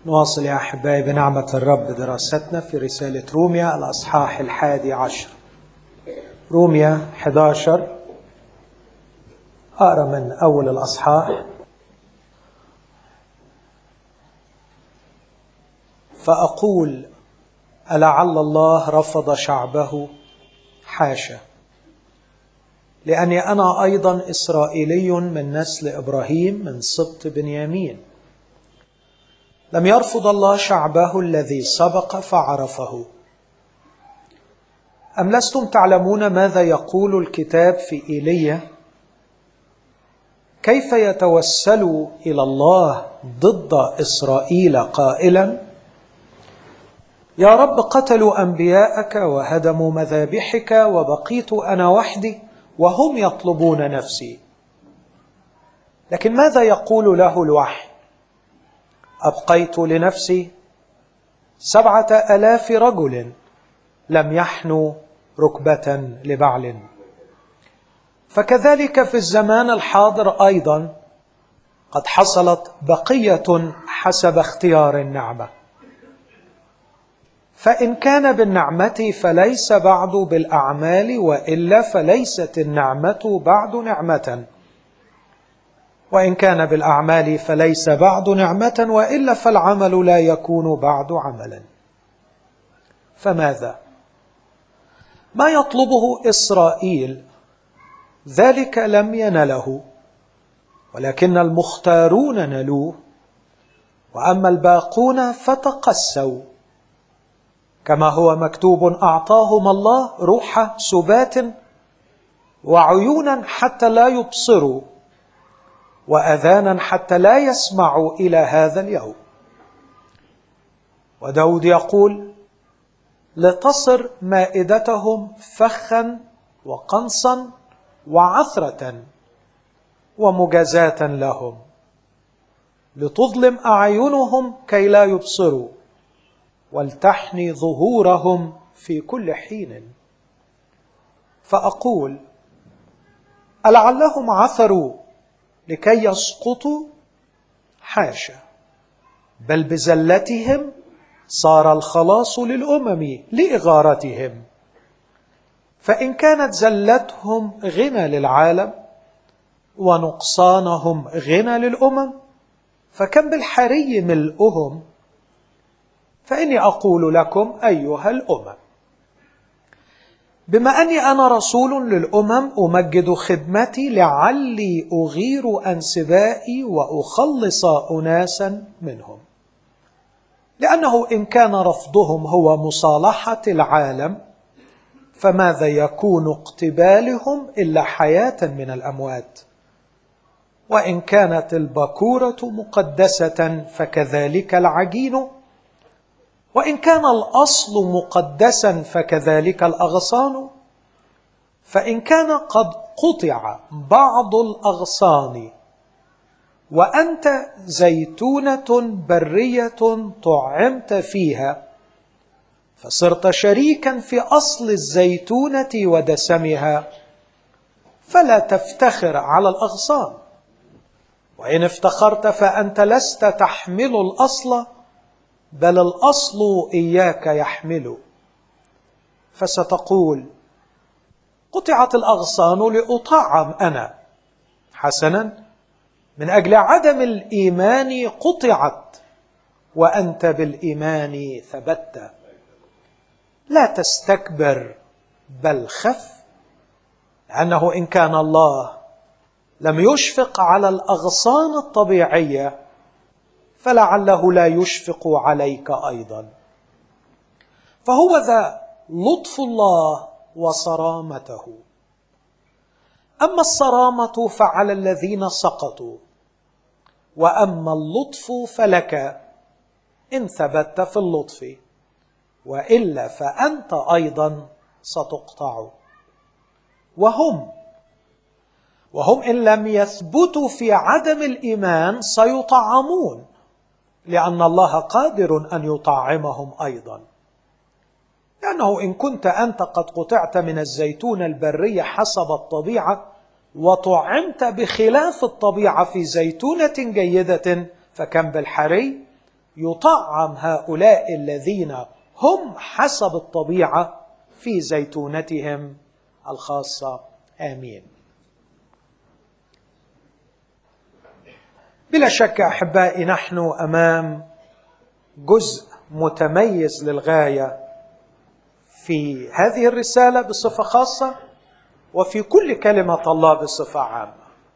نواصل يا أحبائي بنعمة الرب دراستنا في رسالة روميا الأصحاح الحادي عشر روميا 11 أقرأ من أول الأصحاح فأقول ألعل الله رفض شعبه حاشا لأني أنا أيضا إسرائيلي من نسل إبراهيم من سبط بنيامين لم يرفض الله شعبه الذي سبق فعرفه أم لستم تعلمون ماذا يقول الكتاب في إيليا كيف يتوسل إلى الله ضد إسرائيل قائلا يا رب قتلوا أنبياءك وهدموا مذابحك وبقيت أنا وحدي وهم يطلبون نفسي لكن ماذا يقول له الوحي أبقيت لنفسي سبعة ألاف رجل لم يحنوا ركبة لبعل فكذلك في الزمان الحاضر أيضا قد حصلت بقية حسب اختيار النعمة فإن كان بالنعمة فليس بعد بالأعمال وإلا فليست النعمة بعد نعمة وإن كان بالأعمال فليس بعد نعمة وإلا فالعمل لا يكون بعد عملا فماذا؟ ما يطلبه إسرائيل ذلك لم ينله ولكن المختارون نلوه وأما الباقون فتقسوا كما هو مكتوب أعطاهم الله روح سبات وعيونا حتى لا يبصروا واذانا حتى لا يسمعوا الى هذا اليوم وداود يقول لتصر مائدتهم فخا وقنصا وعثره ومجازاه لهم لتظلم اعينهم كي لا يبصروا ولتحني ظهورهم في كل حين فاقول ألعلهم عثروا لكي يسقطوا حاشا بل بزلتهم صار الخلاص للامم لاغارتهم فان كانت زلتهم غنى للعالم ونقصانهم غنى للامم فكم بالحري ملؤهم فاني اقول لكم ايها الامم بما اني انا رسول للامم امجد خدمتي لعلي اغير انسبائي واخلص اناسا منهم لانه ان كان رفضهم هو مصالحه العالم فماذا يكون اقتبالهم الا حياه من الاموات وان كانت البكوره مقدسه فكذلك العجين وان كان الاصل مقدسا فكذلك الاغصان فان كان قد قطع بعض الاغصان وانت زيتونه بريه طعمت فيها فصرت شريكا في اصل الزيتونه ودسمها فلا تفتخر على الاغصان وان افتخرت فانت لست تحمل الاصل بل الاصل اياك يحمل فستقول قطعت الاغصان لاطعم انا حسنا من اجل عدم الايمان قطعت وانت بالايمان ثبت لا تستكبر بل خف لانه ان كان الله لم يشفق على الاغصان الطبيعيه فلعله لا يشفق عليك ايضا فهو ذا لطف الله وصرامته اما الصرامه فعلى الذين سقطوا واما اللطف فلك ان ثبت في اللطف والا فانت ايضا ستقطع وهم وهم ان لم يثبتوا في عدم الايمان سيطعمون لان الله قادر ان يطعمهم ايضا لانه ان كنت انت قد قطعت من الزيتون البريه حسب الطبيعه وطعمت بخلاف الطبيعه في زيتونه جيده فكم بالحري يطعم هؤلاء الذين هم حسب الطبيعه في زيتونتهم الخاصه امين بلا شك احبائي نحن امام جزء متميز للغايه في هذه الرساله بصفه خاصه وفي كل كلمه الله بصفه عامه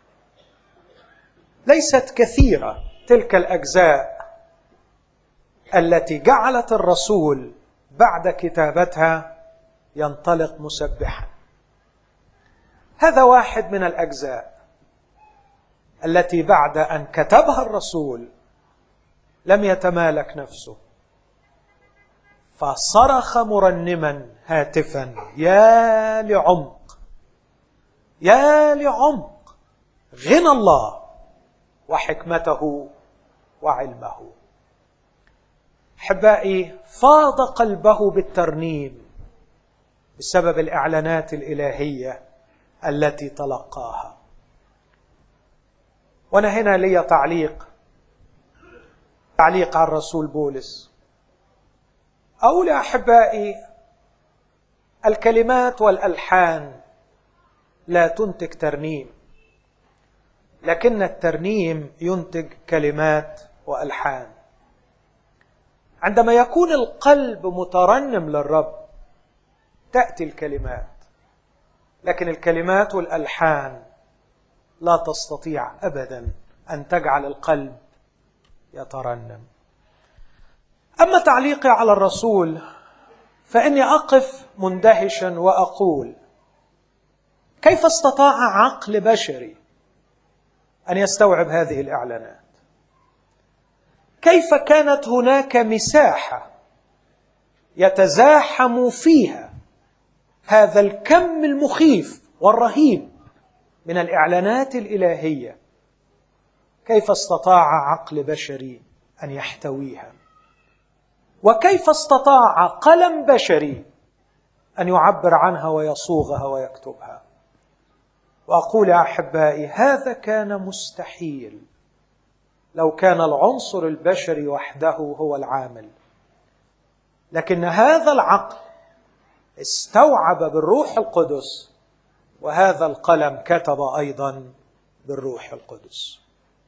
ليست كثيره تلك الاجزاء التي جعلت الرسول بعد كتابتها ينطلق مسبحا هذا واحد من الاجزاء التي بعد ان كتبها الرسول لم يتمالك نفسه فصرخ مرنما هاتفا يا لعمق يا لعمق غنى الله وحكمته وعلمه احبائي فاض قلبه بالترنيم بسبب الاعلانات الالهيه التي تلقاها وانا هنا لي تعليق تعليق على الرسول بولس اقول يا احبائي الكلمات والالحان لا تنتج ترنيم لكن الترنيم ينتج كلمات والحان عندما يكون القلب مترنم للرب تاتي الكلمات لكن الكلمات والالحان لا تستطيع ابدا ان تجعل القلب يترنم اما تعليقي على الرسول فاني اقف مندهشا واقول كيف استطاع عقل بشري ان يستوعب هذه الاعلانات كيف كانت هناك مساحه يتزاحم فيها هذا الكم المخيف والرهيب من الاعلانات الالهيه كيف استطاع عقل بشري ان يحتويها وكيف استطاع قلم بشري ان يعبر عنها ويصوغها ويكتبها واقول يا احبائي هذا كان مستحيل لو كان العنصر البشري وحده هو العامل لكن هذا العقل استوعب بالروح القدس وهذا القلم كتب ايضا بالروح القدس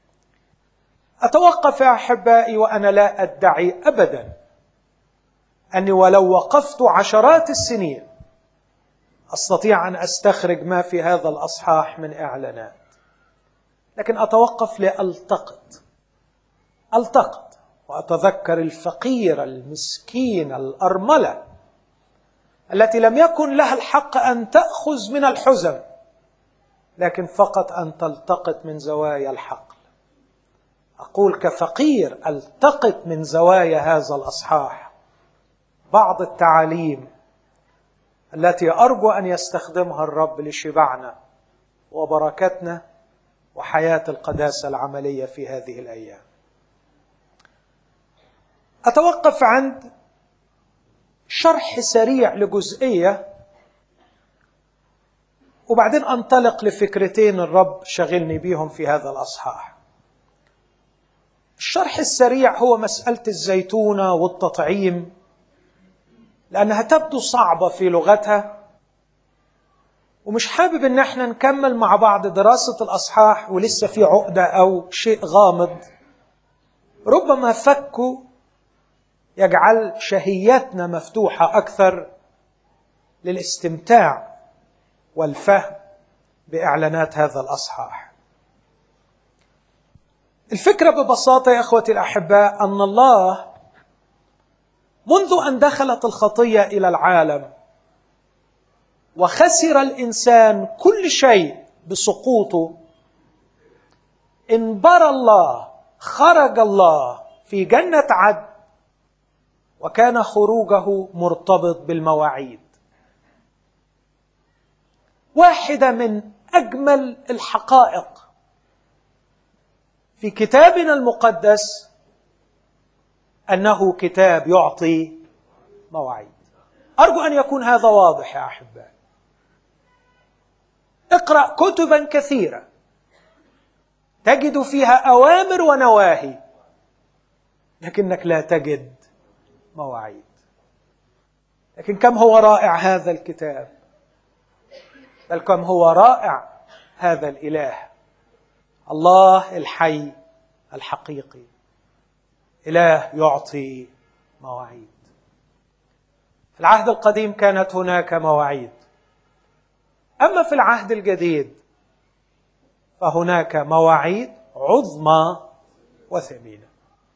اتوقف يا احبائي وانا لا ادعي ابدا اني ولو وقفت عشرات السنين استطيع ان استخرج ما في هذا الاصحاح من اعلانات لكن اتوقف لالتقط التقط واتذكر الفقير المسكين الارمله التي لم يكن لها الحق ان تاخذ من الحزن لكن فقط ان تلتقط من زوايا الحقل اقول كفقير التقط من زوايا هذا الاصحاح بعض التعاليم التي ارجو ان يستخدمها الرب لشبعنا وبركتنا وحياه القداسه العمليه في هذه الايام اتوقف عند شرح سريع لجزئيه وبعدين انطلق لفكرتين الرب شغلني بيهم في هذا الاصحاح الشرح السريع هو مساله الزيتونه والتطعيم لانها تبدو صعبه في لغتها ومش حابب ان احنا نكمل مع بعض دراسه الاصحاح ولسه في عقده او شيء غامض ربما فكوا يجعل شهيتنا مفتوحه اكثر للاستمتاع والفهم باعلانات هذا الاصحاح الفكره ببساطه يا اخوتي الاحباء ان الله منذ ان دخلت الخطيه الى العالم وخسر الانسان كل شيء بسقوطه انبرى الله خرج الله في جنه عدن وكان خروجه مرتبط بالمواعيد واحده من اجمل الحقائق في كتابنا المقدس انه كتاب يعطي مواعيد ارجو ان يكون هذا واضح يا احبائي اقرا كتبا كثيره تجد فيها اوامر ونواهي لكنك لا تجد مواعيد لكن كم هو رائع هذا الكتاب بل كم هو رائع هذا الاله الله الحي الحقيقي اله يعطي مواعيد في العهد القديم كانت هناك مواعيد اما في العهد الجديد فهناك مواعيد عظمى وثمينه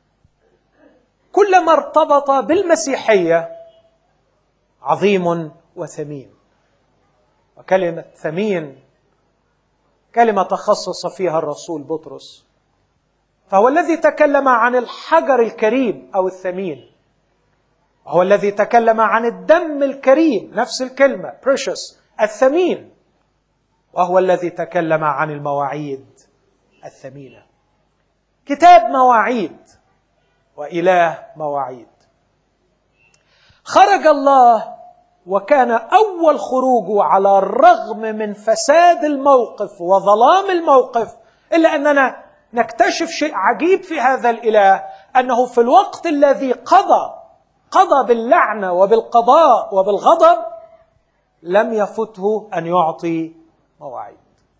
كلما ارتبط بالمسيحيه عظيم وثمين وكلمه ثمين كلمه تخصص فيها الرسول بطرس فهو الذي تكلم عن الحجر الكريم او الثمين وهو الذي تكلم عن الدم الكريم نفس الكلمه precious الثمين وهو الذي تكلم عن المواعيد الثمينه كتاب مواعيد واله مواعيد خرج الله وكان اول خروجه على الرغم من فساد الموقف وظلام الموقف الا اننا نكتشف شيء عجيب في هذا الاله انه في الوقت الذي قضى قضى باللعنه وبالقضاء وبالغضب لم يفته ان يعطي مواعيد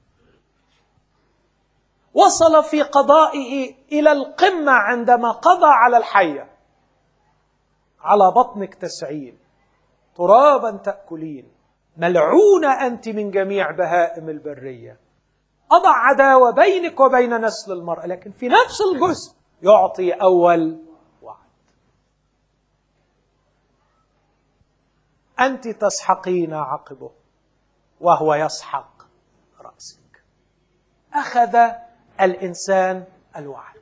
وصل في قضائه الى القمه عندما قضى على الحيه على بطنك تسعين ترابا تاكلين ملعونه انت من جميع بهائم البريه اضع عداوه بينك وبين نسل المراه لكن في نفس الجزء يعطي اول وعد انت تسحقين عقبه وهو يسحق راسك اخذ الانسان الوعد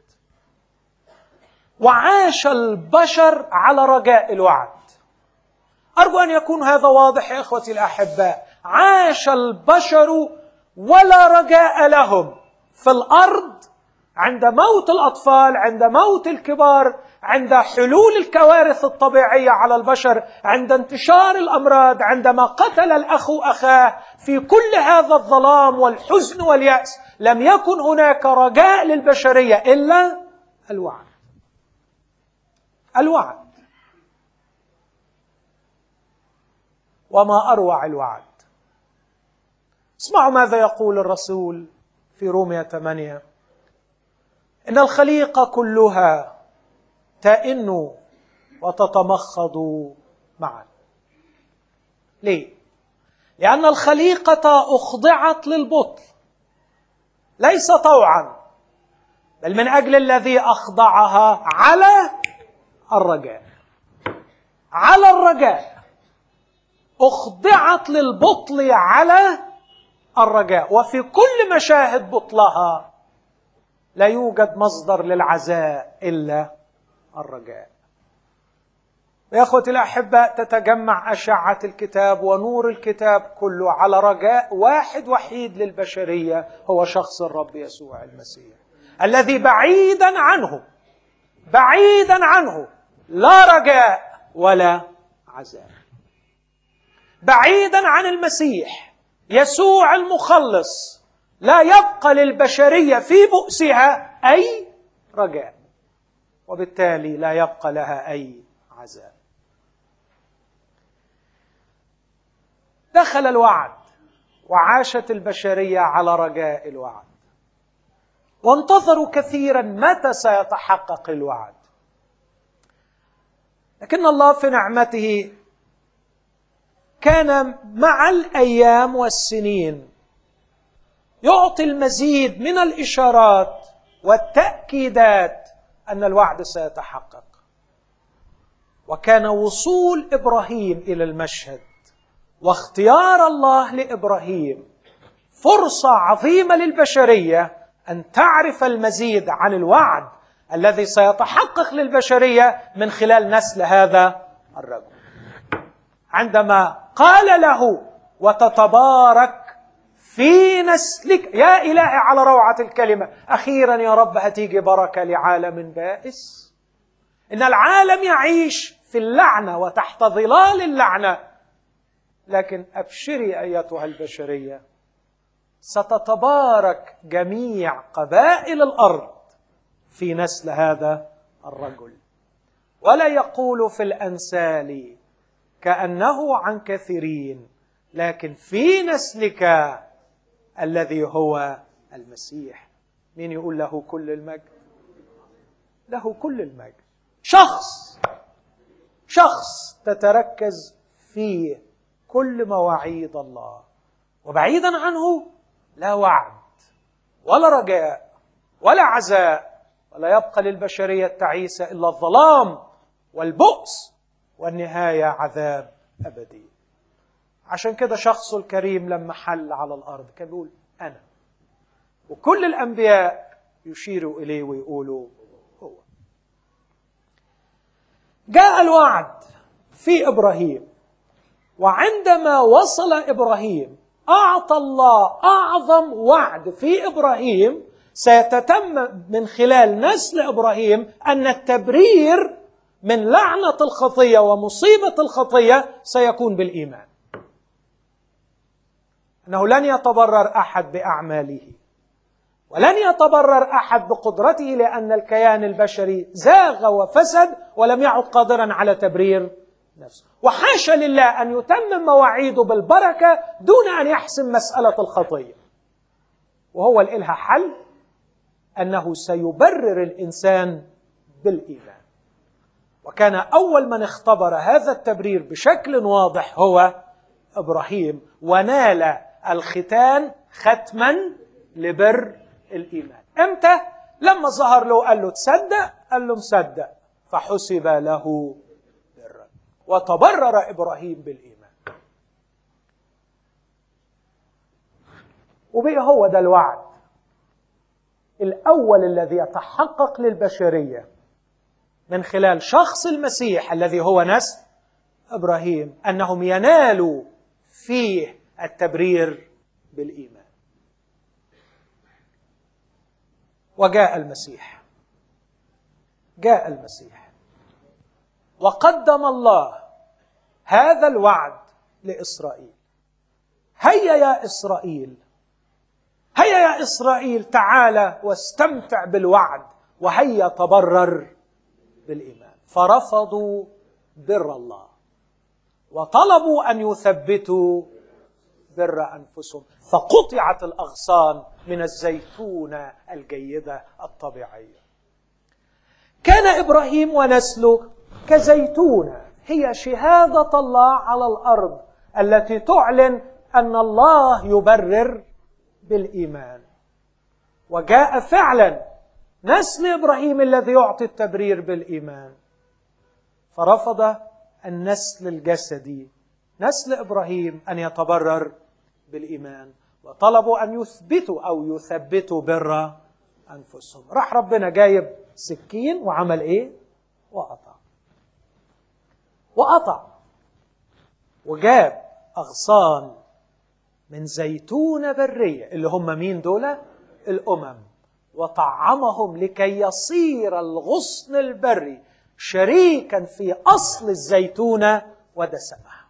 وعاش البشر على رجاء الوعد ارجو ان يكون هذا واضح يا اخوتي الاحباء عاش البشر ولا رجاء لهم في الارض عند موت الاطفال عند موت الكبار عند حلول الكوارث الطبيعيه على البشر عند انتشار الامراض عندما قتل الاخ اخاه في كل هذا الظلام والحزن والياس لم يكن هناك رجاء للبشريه الا الوعد الوعد وما اروع الوعد اسمعوا ماذا يقول الرسول في رومية 8 إن الخليقة كلها تئن وتتمخض معا ليه؟ لأن الخليقة أخضعت للبطل ليس طوعا بل من أجل الذي أخضعها على الرجاء على الرجاء أخضعت للبطل على الرجاء وفي كل مشاهد بطلها لا يوجد مصدر للعزاء إلا الرجاء يا اخوتي الاحباء تتجمع اشعه الكتاب ونور الكتاب كله على رجاء واحد وحيد للبشريه هو شخص الرب يسوع المسيح الذي بعيدا عنه بعيدا عنه لا رجاء ولا عذاب بعيدا عن المسيح يسوع المخلص لا يبقى للبشريه في بؤسها اي رجاء وبالتالي لا يبقى لها اي عذاب دخل الوعد وعاشت البشريه على رجاء الوعد وانتظروا كثيرا متى سيتحقق الوعد لكن الله في نعمته كان مع الايام والسنين يعطي المزيد من الاشارات والتاكيدات ان الوعد سيتحقق وكان وصول ابراهيم الى المشهد واختيار الله لابراهيم فرصه عظيمه للبشريه ان تعرف المزيد عن الوعد الذي سيتحقق للبشريه من خلال نسل هذا الرجل عندما قال له وتتبارك في نسلك يا إلهي على روعة الكلمة أخيرا يا رب هتيجي بركة لعالم بائس إن العالم يعيش في اللعنة وتحت ظلال اللعنة لكن أبشري أيتها البشرية ستتبارك جميع قبائل الأرض في نسل هذا الرجل ولا يقول في الأنسال كأنه عن كثيرين لكن في نسلك الذي هو المسيح مين يقول له كل المجد له كل المجد شخص شخص تتركز فيه كل مواعيد الله وبعيدا عنه لا وعد ولا رجاء ولا عزاء ولا يبقى للبشريه التعيسه الا الظلام والبؤس والنهايه عذاب ابدي عشان كده شخصه الكريم لما حل على الارض كان بيقول انا وكل الانبياء يشيروا اليه ويقولوا هو جاء الوعد في ابراهيم وعندما وصل ابراهيم اعطى الله اعظم وعد في ابراهيم سيتتم من خلال نسل ابراهيم ان التبرير من لعنه الخطيه ومصيبه الخطيه سيكون بالايمان انه لن يتبرر احد باعماله ولن يتبرر احد بقدرته لان الكيان البشري زاغ وفسد ولم يعد قادرا على تبرير نفسه وحاشا لله ان يتمم مواعيده بالبركه دون ان يحسم مساله الخطيه وهو الالها حل انه سيبرر الانسان بالايمان وكان اول من اختبر هذا التبرير بشكل واضح هو ابراهيم ونال الختان ختما لبر الايمان امتى لما ظهر له قال له تصدق قال له مصدق فحسب له برا وتبرر ابراهيم بالايمان وبقي هو ده الوعد الاول الذي يتحقق للبشريه من خلال شخص المسيح الذي هو نسل ابراهيم انهم ينالوا فيه التبرير بالايمان وجاء المسيح جاء المسيح وقدم الله هذا الوعد لاسرائيل هيا يا اسرائيل هيا يا اسرائيل تعال واستمتع بالوعد وهيا تبرر بالايمان فرفضوا بر الله وطلبوا ان يثبتوا بر انفسهم فقطعت الاغصان من الزيتونه الجيده الطبيعيه كان ابراهيم ونسله كزيتونه هي شهاده الله على الارض التي تعلن ان الله يبرر بالايمان وجاء فعلا نسل ابراهيم الذي يعطي التبرير بالايمان فرفض النسل الجسدي نسل ابراهيم ان يتبرر بالايمان وطلبوا ان يثبتوا او يثبتوا بر انفسهم راح ربنا جايب سكين وعمل ايه وقطع وقطع وجاب اغصان من زيتونه بريه اللي هم مين دول الامم وطعمهم لكي يصير الغصن البري شريكا في اصل الزيتونه ودسمها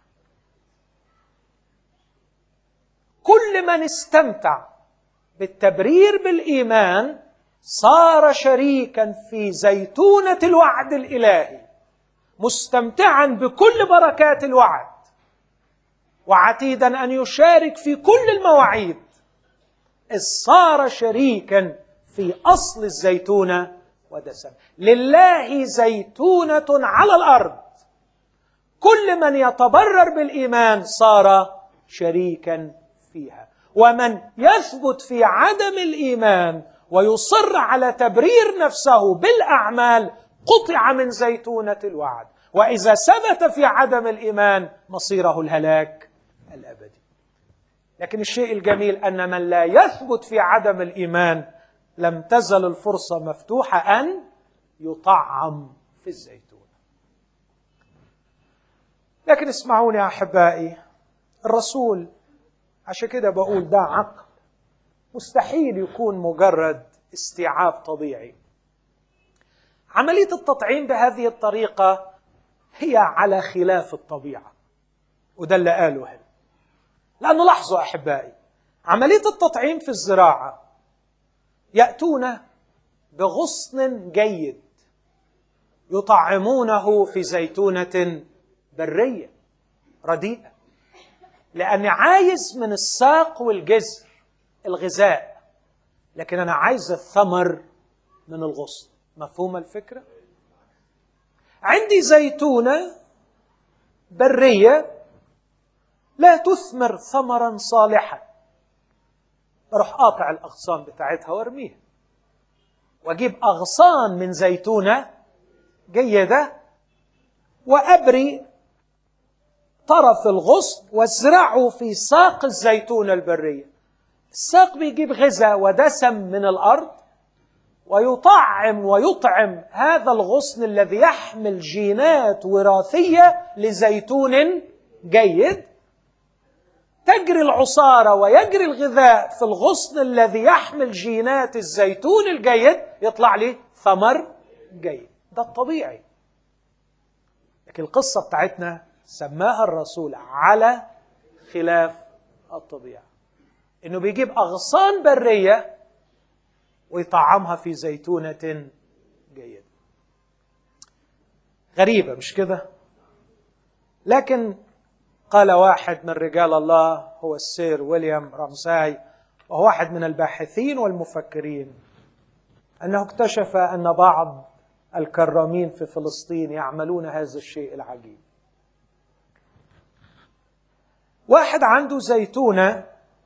كل من استمتع بالتبرير بالايمان صار شريكا في زيتونه الوعد الالهي مستمتعا بكل بركات الوعد وعتيدا ان يشارك في كل المواعيد اذ صار شريكا في اصل الزيتونه ودسم لله زيتونه على الارض كل من يتبرر بالايمان صار شريكا فيها ومن يثبت في عدم الايمان ويصر على تبرير نفسه بالاعمال قطع من زيتونه الوعد واذا ثبت في عدم الايمان مصيره الهلاك الابدي لكن الشيء الجميل ان من لا يثبت في عدم الايمان لم تزل الفرصه مفتوحه ان يطعم في الزيتون لكن اسمعوني يا احبائي الرسول عشان كده بقول ده عقل مستحيل يكون مجرد استيعاب طبيعي عمليه التطعيم بهذه الطريقه هي على خلاف الطبيعه وده اللي قاله هنا لانه لاحظوا احبائي عمليه التطعيم في الزراعه ياتون بغصن جيد يطعمونه في زيتونه بريه رديئه لاني عايز من الساق والجزر الغذاء لكن انا عايز الثمر من الغصن مفهوم الفكره عندي زيتونه بريه لا تثمر ثمرا صالحا اروح قاطع الاغصان بتاعتها وارميها واجيب اغصان من زيتونه جيده وابري طرف الغصن وازرعه في ساق الزيتونه البريه الساق بيجيب غذاء ودسم من الارض ويطعم ويطعم هذا الغصن الذي يحمل جينات وراثيه لزيتون جيد تجري العصاره ويجري الغذاء في الغصن الذي يحمل جينات الزيتون الجيد يطلع لي ثمر جيد ده الطبيعي لكن القصه بتاعتنا سماها الرسول على خلاف الطبيعه انه بيجيب اغصان بريه ويطعمها في زيتونه جيده غريبه مش كده لكن قال واحد من رجال الله هو السير ويليام رامساي وهو واحد من الباحثين والمفكرين انه اكتشف ان بعض الكرامين في فلسطين يعملون هذا الشيء العجيب واحد عنده زيتونه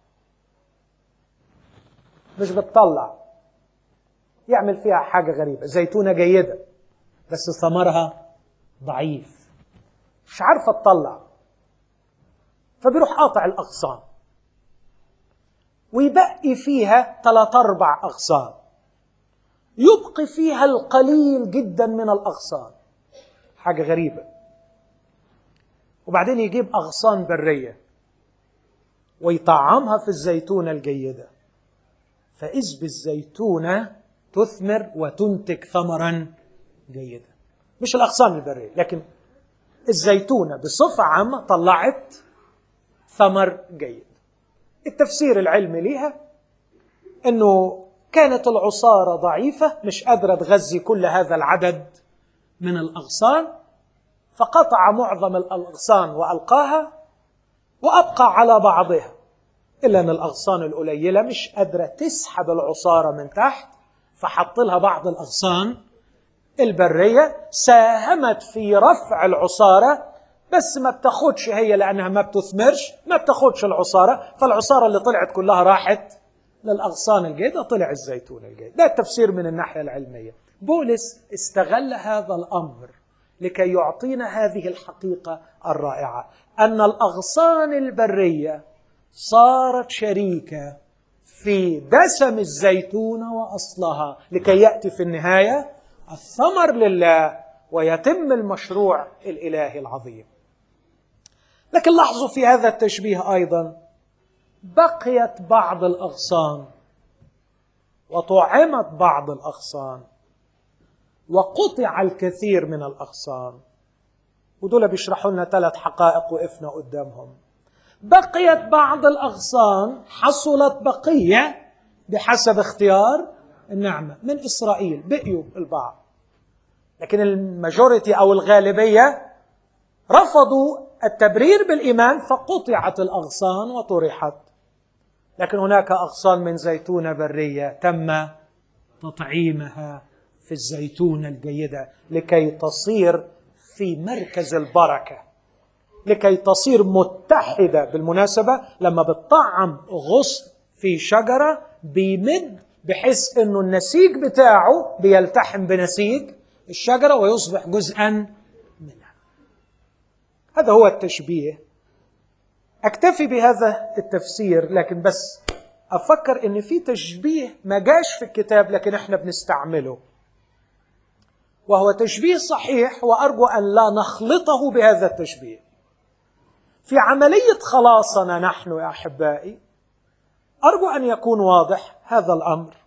مش بتطلع يعمل فيها حاجه غريبه زيتونه جيده بس ثمرها ضعيف مش عارفه تطلع فبيروح قاطع الاغصان ويبقي فيها ثلاث اربع اغصان يبقي فيها القليل جدا من الاغصان حاجه غريبه وبعدين يجيب اغصان بريه ويطعمها في الزيتونه الجيده فإذ بالزيتونة تثمر وتنتج ثمرا جيدا مش الأغصان البرية لكن الزيتونة بصفة عامة طلعت ثمر جيد التفسير العلمي ليها أنه كانت العصارة ضعيفة مش قادرة تغذي كل هذا العدد من الأغصان فقطع معظم الأغصان وألقاها وأبقى على بعضها إلا أن الأغصان القليلة مش قادرة تسحب العصارة من تحت فحط لها بعض الأغصان البرية ساهمت في رفع العصارة بس ما بتاخدش هي لأنها ما بتثمرش ما بتاخدش العصارة فالعصارة اللي طلعت كلها راحت للأغصان الجيدة طلع الزيتون الجيد ده التفسير من الناحية العلمية بولس استغل هذا الأمر لكي يعطينا هذه الحقيقة الرائعة أن الأغصان البرية صارت شريكة في دسم الزيتون وأصلها لكي يأتي في النهاية الثمر لله ويتم المشروع الإلهي العظيم لكن لاحظوا في هذا التشبيه أيضا بقيت بعض الأغصان وطعمت بعض الأغصان وقطع الكثير من الأغصان ودول بيشرحوا لنا ثلاث حقائق وقفنا قدامهم بقيت بعض الأغصان حصلت بقية بحسب اختيار النعمة من إسرائيل بقيوا البعض لكن الماجوريتي أو الغالبية رفضوا التبرير بالإيمان فقطعت الأغصان وطرحت لكن هناك أغصان من زيتونة برية تم تطعيمها في الزيتونة الجيدة لكي تصير في مركز البركة لكي تصير متحدة بالمناسبة لما بتطعم غصن في شجرة بيمد بحيث انه النسيج بتاعه بيلتحم بنسيج الشجرة ويصبح جزءا منها هذا هو التشبيه اكتفي بهذا التفسير لكن بس افكر ان في تشبيه ما جاش في الكتاب لكن احنا بنستعمله وهو تشبيه صحيح وارجو ان لا نخلطه بهذا التشبيه في عمليه خلاصنا نحن يا احبائي ارجو ان يكون واضح هذا الامر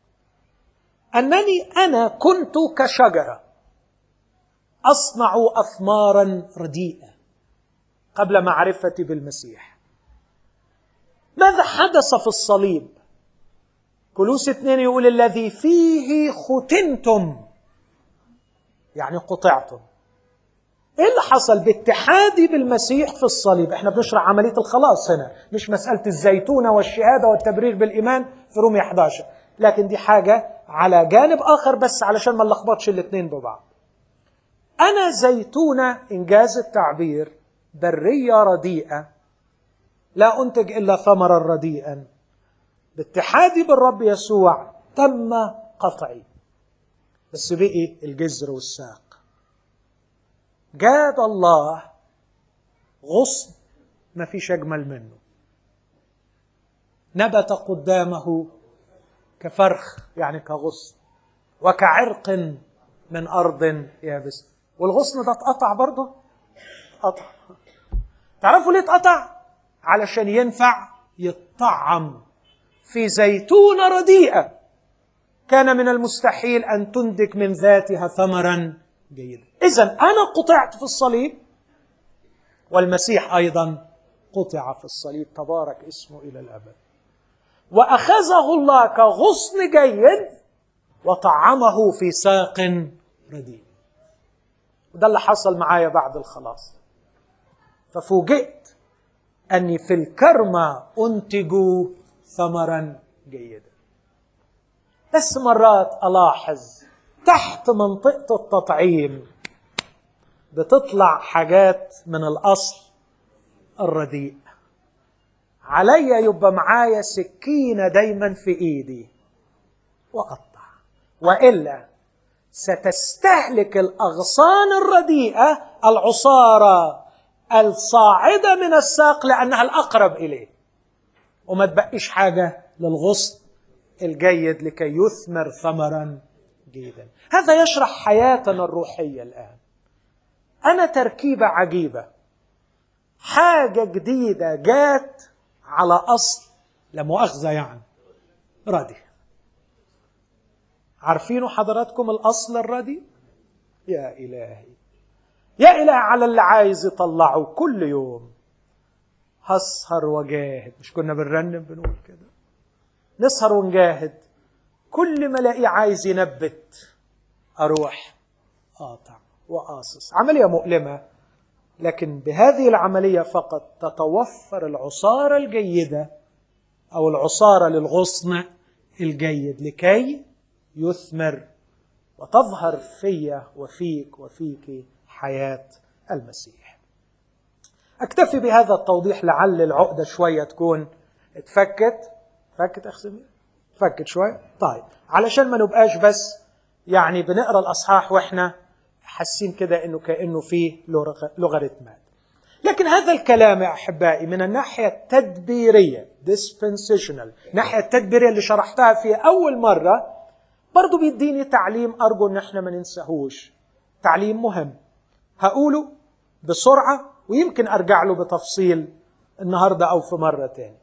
انني انا كنت كشجره اصنع اثمارا رديئه قبل معرفتي بالمسيح ماذا حدث في الصليب كلوس اثنين يقول الذي فيه ختنتم يعني قطعتم ايه اللي حصل باتحادي بالمسيح في الصليب احنا بنشرح عمليه الخلاص هنا مش مساله الزيتونه والشهاده والتبرير بالايمان في رومية 11 لكن دي حاجه على جانب اخر بس علشان ما نلخبطش الاثنين ببعض انا زيتونه انجاز التعبير بريه رديئه لا انتج الا ثمرا رديئا باتحادي بالرب يسوع تم قطعي بس بقي الجزر والساق جاد الله غصن ما فيش اجمل منه نبت قدامه كفرخ يعني كغصن وكعرق من ارض يابسه والغصن ده اتقطع برضه قطع تعرفوا ليه اتقطع علشان ينفع يطعم في زيتونه رديئه كان من المستحيل ان تنتج من ذاتها ثمرا جيدا اذا انا قطعت في الصليب والمسيح ايضا قطع في الصليب تبارك اسمه الى الابد واخذه الله كغصن جيد وطعمه في ساق رديء وده اللي حصل معايا بعد الخلاص ففوجئت اني في الكرمه انتج ثمرا جيدا بس مرات الاحظ تحت منطقه التطعيم بتطلع حاجات من الاصل الرديء عليا يبقى معايا سكينه دايما في ايدي واقطع والا ستستهلك الاغصان الرديئه العصاره الصاعده من الساق لانها الاقرب اليه وما تبقيش حاجه للغصن الجيد لكي يثمر ثمرا جيدا هذا يشرح حياتنا الروحيه الان انا تركيبه عجيبه حاجه جديده جات على اصل لا مؤاخذه يعني ردي عارفينه حضراتكم الاصل الردي يا الهي يا إله على اللي عايز يطلعه كل يوم هسهر وجاهد مش كنا بنرنم بنقول كده نسهر ونجاهد كل ما الاقيه عايز ينبت اروح قاطع وقاصص عمليه مؤلمه لكن بهذه العمليه فقط تتوفر العصاره الجيده او العصاره للغصن الجيد لكي يثمر وتظهر في وفيك وفيك حياه المسيح. اكتفي بهذا التوضيح لعل العقده شويه تكون اتفكت فكت اخ سمير؟ فكت شويه؟ طيب علشان ما نبقاش بس يعني بنقرا الاصحاح واحنا حاسين كده انه كانه فيه لوغاريتمات. لكن هذا الكلام يا احبائي من الناحيه التدبيريه dispensational الناحيه التدبيريه اللي شرحتها في اول مره برضه بيديني تعليم ارجو ان احنا ما ننساهوش تعليم مهم هقوله بسرعه ويمكن ارجع له بتفصيل النهارده او في مره تاني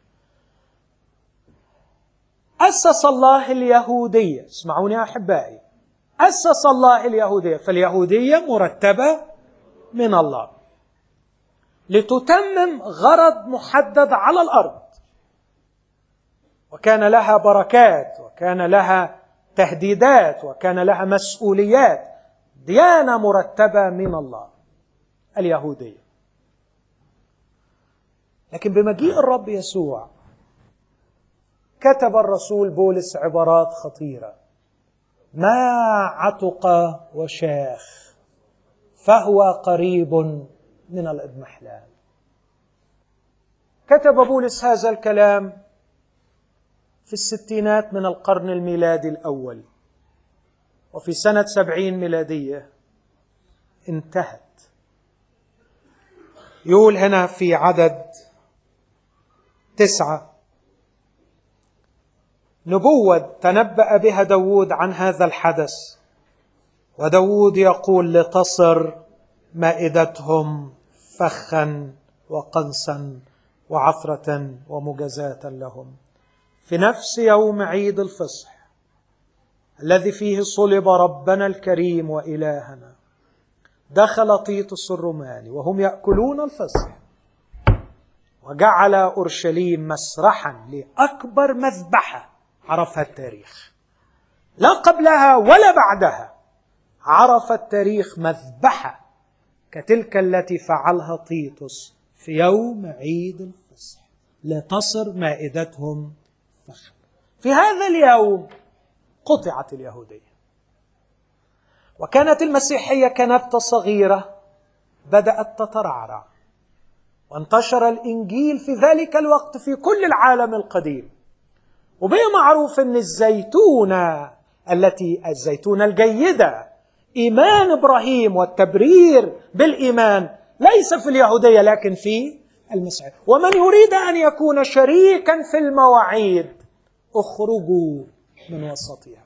أسس الله اليهودية اسمعوني يا أحبائي أسس الله اليهودية فاليهودية مرتبة من الله لتتمم غرض محدد على الأرض وكان لها بركات وكان لها تهديدات وكان لها مسؤوليات ديانة مرتبة من الله اليهودية لكن بمجيء الرب يسوع كتب الرسول بولس عبارات خطيره ما عتق وشاخ فهو قريب من الاضمحلال كتب بولس هذا الكلام في الستينات من القرن الميلادي الاول وفي سنه سبعين ميلاديه انتهت يقول هنا في عدد تسعه نبوة تنبأ بها داود عن هذا الحدث وداود يقول لتصر مائدتهم فخا وقنصا وعثرة ومجازاة لهم في نفس يوم عيد الفصح الذي فيه صلب ربنا الكريم وإلهنا دخل طيطس الروماني وهم يأكلون الفصح وجعل أورشليم مسرحا لأكبر مذبحة عرفها التاريخ لا قبلها ولا بعدها عرف التاريخ مذبحة كتلك التي فعلها طيطس في يوم عيد الفصح لتصر مائدتهم فخم في هذا اليوم قطعت اليهودية وكانت المسيحية كنبتة صغيرة بدأت تترعرع وانتشر الإنجيل في ذلك الوقت في كل العالم القديم وبقي معروف أن الزيتونة التي الزيتونة الجيدة إيمان إبراهيم والتبرير بالإيمان ليس في اليهودية لكن في المسيحية ومن يريد أن يكون شريكا في المواعيد اخرجوا من وسطها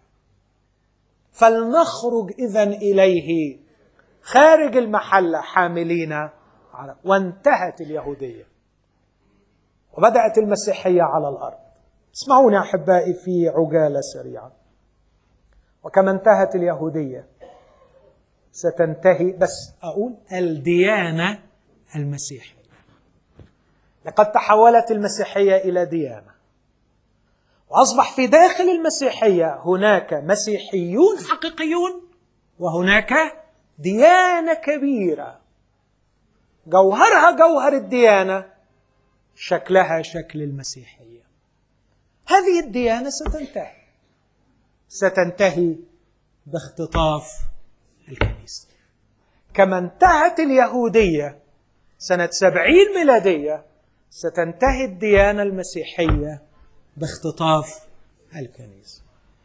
فلنخرج إذا إليه خارج المحلة حاملين وانتهت اليهودية وبدأت المسيحية على الأرض اسمعوني أحبائي في عجالة سريعة وكما انتهت اليهودية ستنتهي بس أقول الديانة المسيحية لقد تحولت المسيحية إلى ديانة وأصبح في داخل المسيحية هناك مسيحيون حقيقيون وهناك ديانة كبيرة جوهرها جوهر الديانة شكلها شكل المسيحية هذه الديانة ستنتهي ستنتهي باختطاف الكنيسة كما انتهت اليهودية سنة سبعين ميلادية ستنتهي الديانة المسيحية باختطاف الكنيسة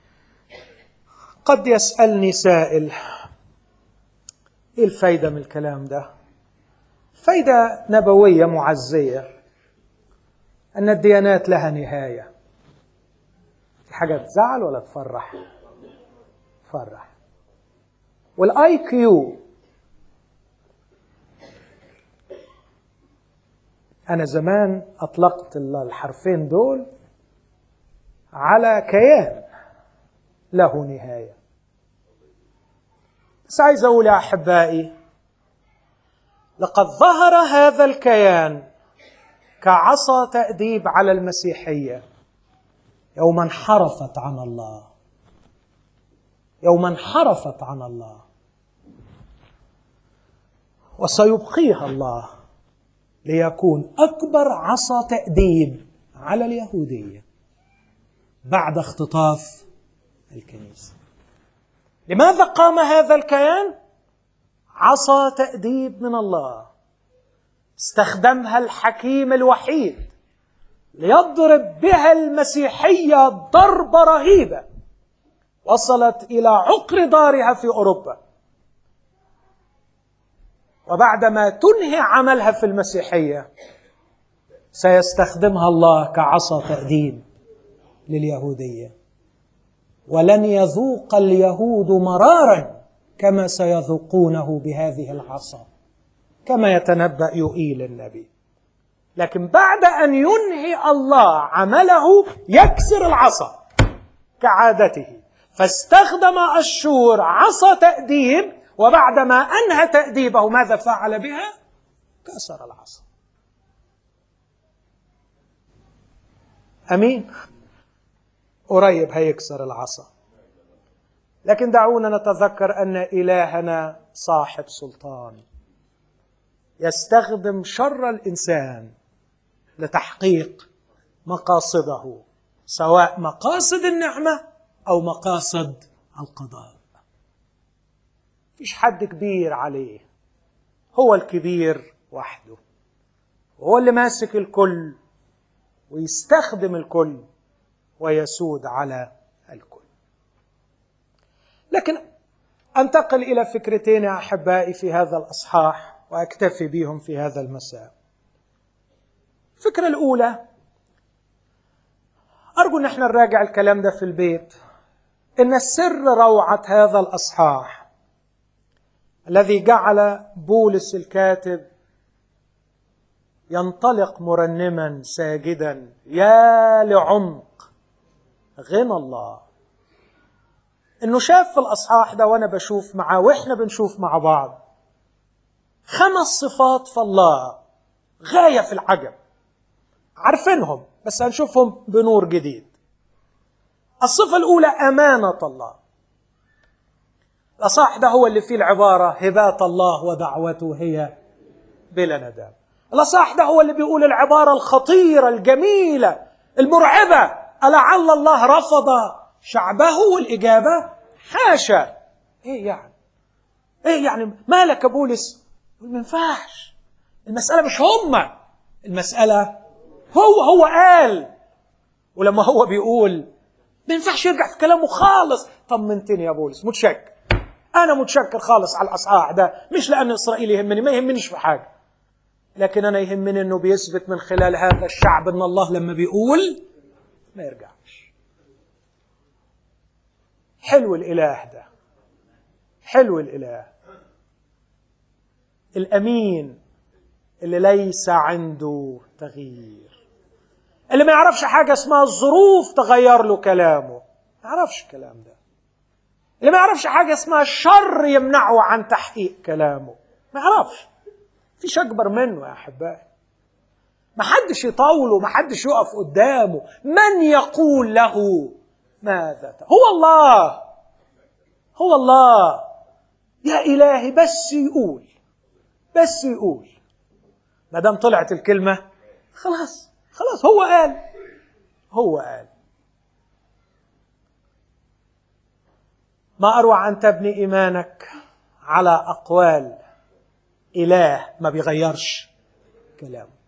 قد يسألني سائل ايه الفايدة من الكلام ده فايدة نبوية معزية أن الديانات لها نهاية في حاجة تزعل ولا تفرح تفرح والاي كيو أنا زمان أطلقت الحرفين دول على كيان له نهاية بس عايز أقول يا أحبائي لقد ظهر هذا الكيان كعصا تأديب على المسيحية يوم انحرفت عن الله يوم انحرفت عن الله وسيبقيها الله ليكون أكبر عصا تأديب على اليهودية بعد اختطاف الكنيسة لماذا قام هذا الكيان؟ عصا تأديب من الله استخدمها الحكيم الوحيد ليضرب بها المسيحية ضربة رهيبة وصلت إلى عقر دارها في أوروبا وبعدما تنهي عملها في المسيحية سيستخدمها الله كعصا تأديب لليهودية ولن يذوق اليهود مرارا كما سيذوقونه بهذه العصا كما يتنبأ يؤيل النبي لكن بعد أن ينهي الله عمله يكسر العصا كعادته فاستخدم أشور عصا تأديب وبعدما أنهى تأديبه ماذا فعل بها؟ كسر العصا أمين قريب هيكسر العصا لكن دعونا نتذكر أن إلهنا صاحب سلطان يستخدم شر الإنسان لتحقيق مقاصده سواء مقاصد النعمة أو مقاصد القضاء فيش حد كبير عليه هو الكبير وحده هو اللي ماسك الكل ويستخدم الكل ويسود على الكل لكن انتقل الى فكرتين يا احبائي في هذا الاصحاح واكتفي بهم في هذا المساء الفكره الاولى ارجو ان احنا نراجع الكلام ده في البيت ان سر روعه هذا الاصحاح الذي جعل بولس الكاتب ينطلق مرنما ساجدا يا لعمق غنى الله انه شاف في الاصحاح ده وانا بشوف معاه واحنا بنشوف مع بعض خمس صفات في الله غايه في العجب عارفينهم بس هنشوفهم بنور جديد الصفه الاولى امانه الله الأصح ده هو اللي فيه العبارة هبات الله ودعوته هي بلا ندام الأصح ده هو اللي بيقول العبارة الخطيرة الجميلة المرعبة ألعل الله رفض شعبه والإجابة حاشا إيه يعني إيه يعني مالك يا بولس ما ينفعش المسألة مش هما المسألة هو هو قال ولما هو بيقول ما ينفعش يرجع في كلامه خالص طمنتني يا بولس متشكر انا متشكر خالص على الاصحاح ده مش لان اسرائيل يهمني ما يهمنيش في حاجه لكن انا يهمني انه بيثبت من خلال هذا الشعب ان الله لما بيقول ما يرجعش حلو الاله ده حلو الاله الامين اللي ليس عنده تغيير اللي ما يعرفش حاجه اسمها الظروف تغير له كلامه ما يعرفش الكلام ده اللي ما يعرفش حاجه اسمها الشر يمنعه عن تحقيق كلامه ما يعرفش فيش اكبر منه يا احبائي ما حدش يطاوله ما حدش يقف قدامه من يقول له ماذا هو الله هو الله يا الهي بس يقول بس يقول ما دام طلعت الكلمه خلاص خلاص هو قال هو قال ما اروع ان تبني ايمانك على اقوال اله ما بيغيرش كلامه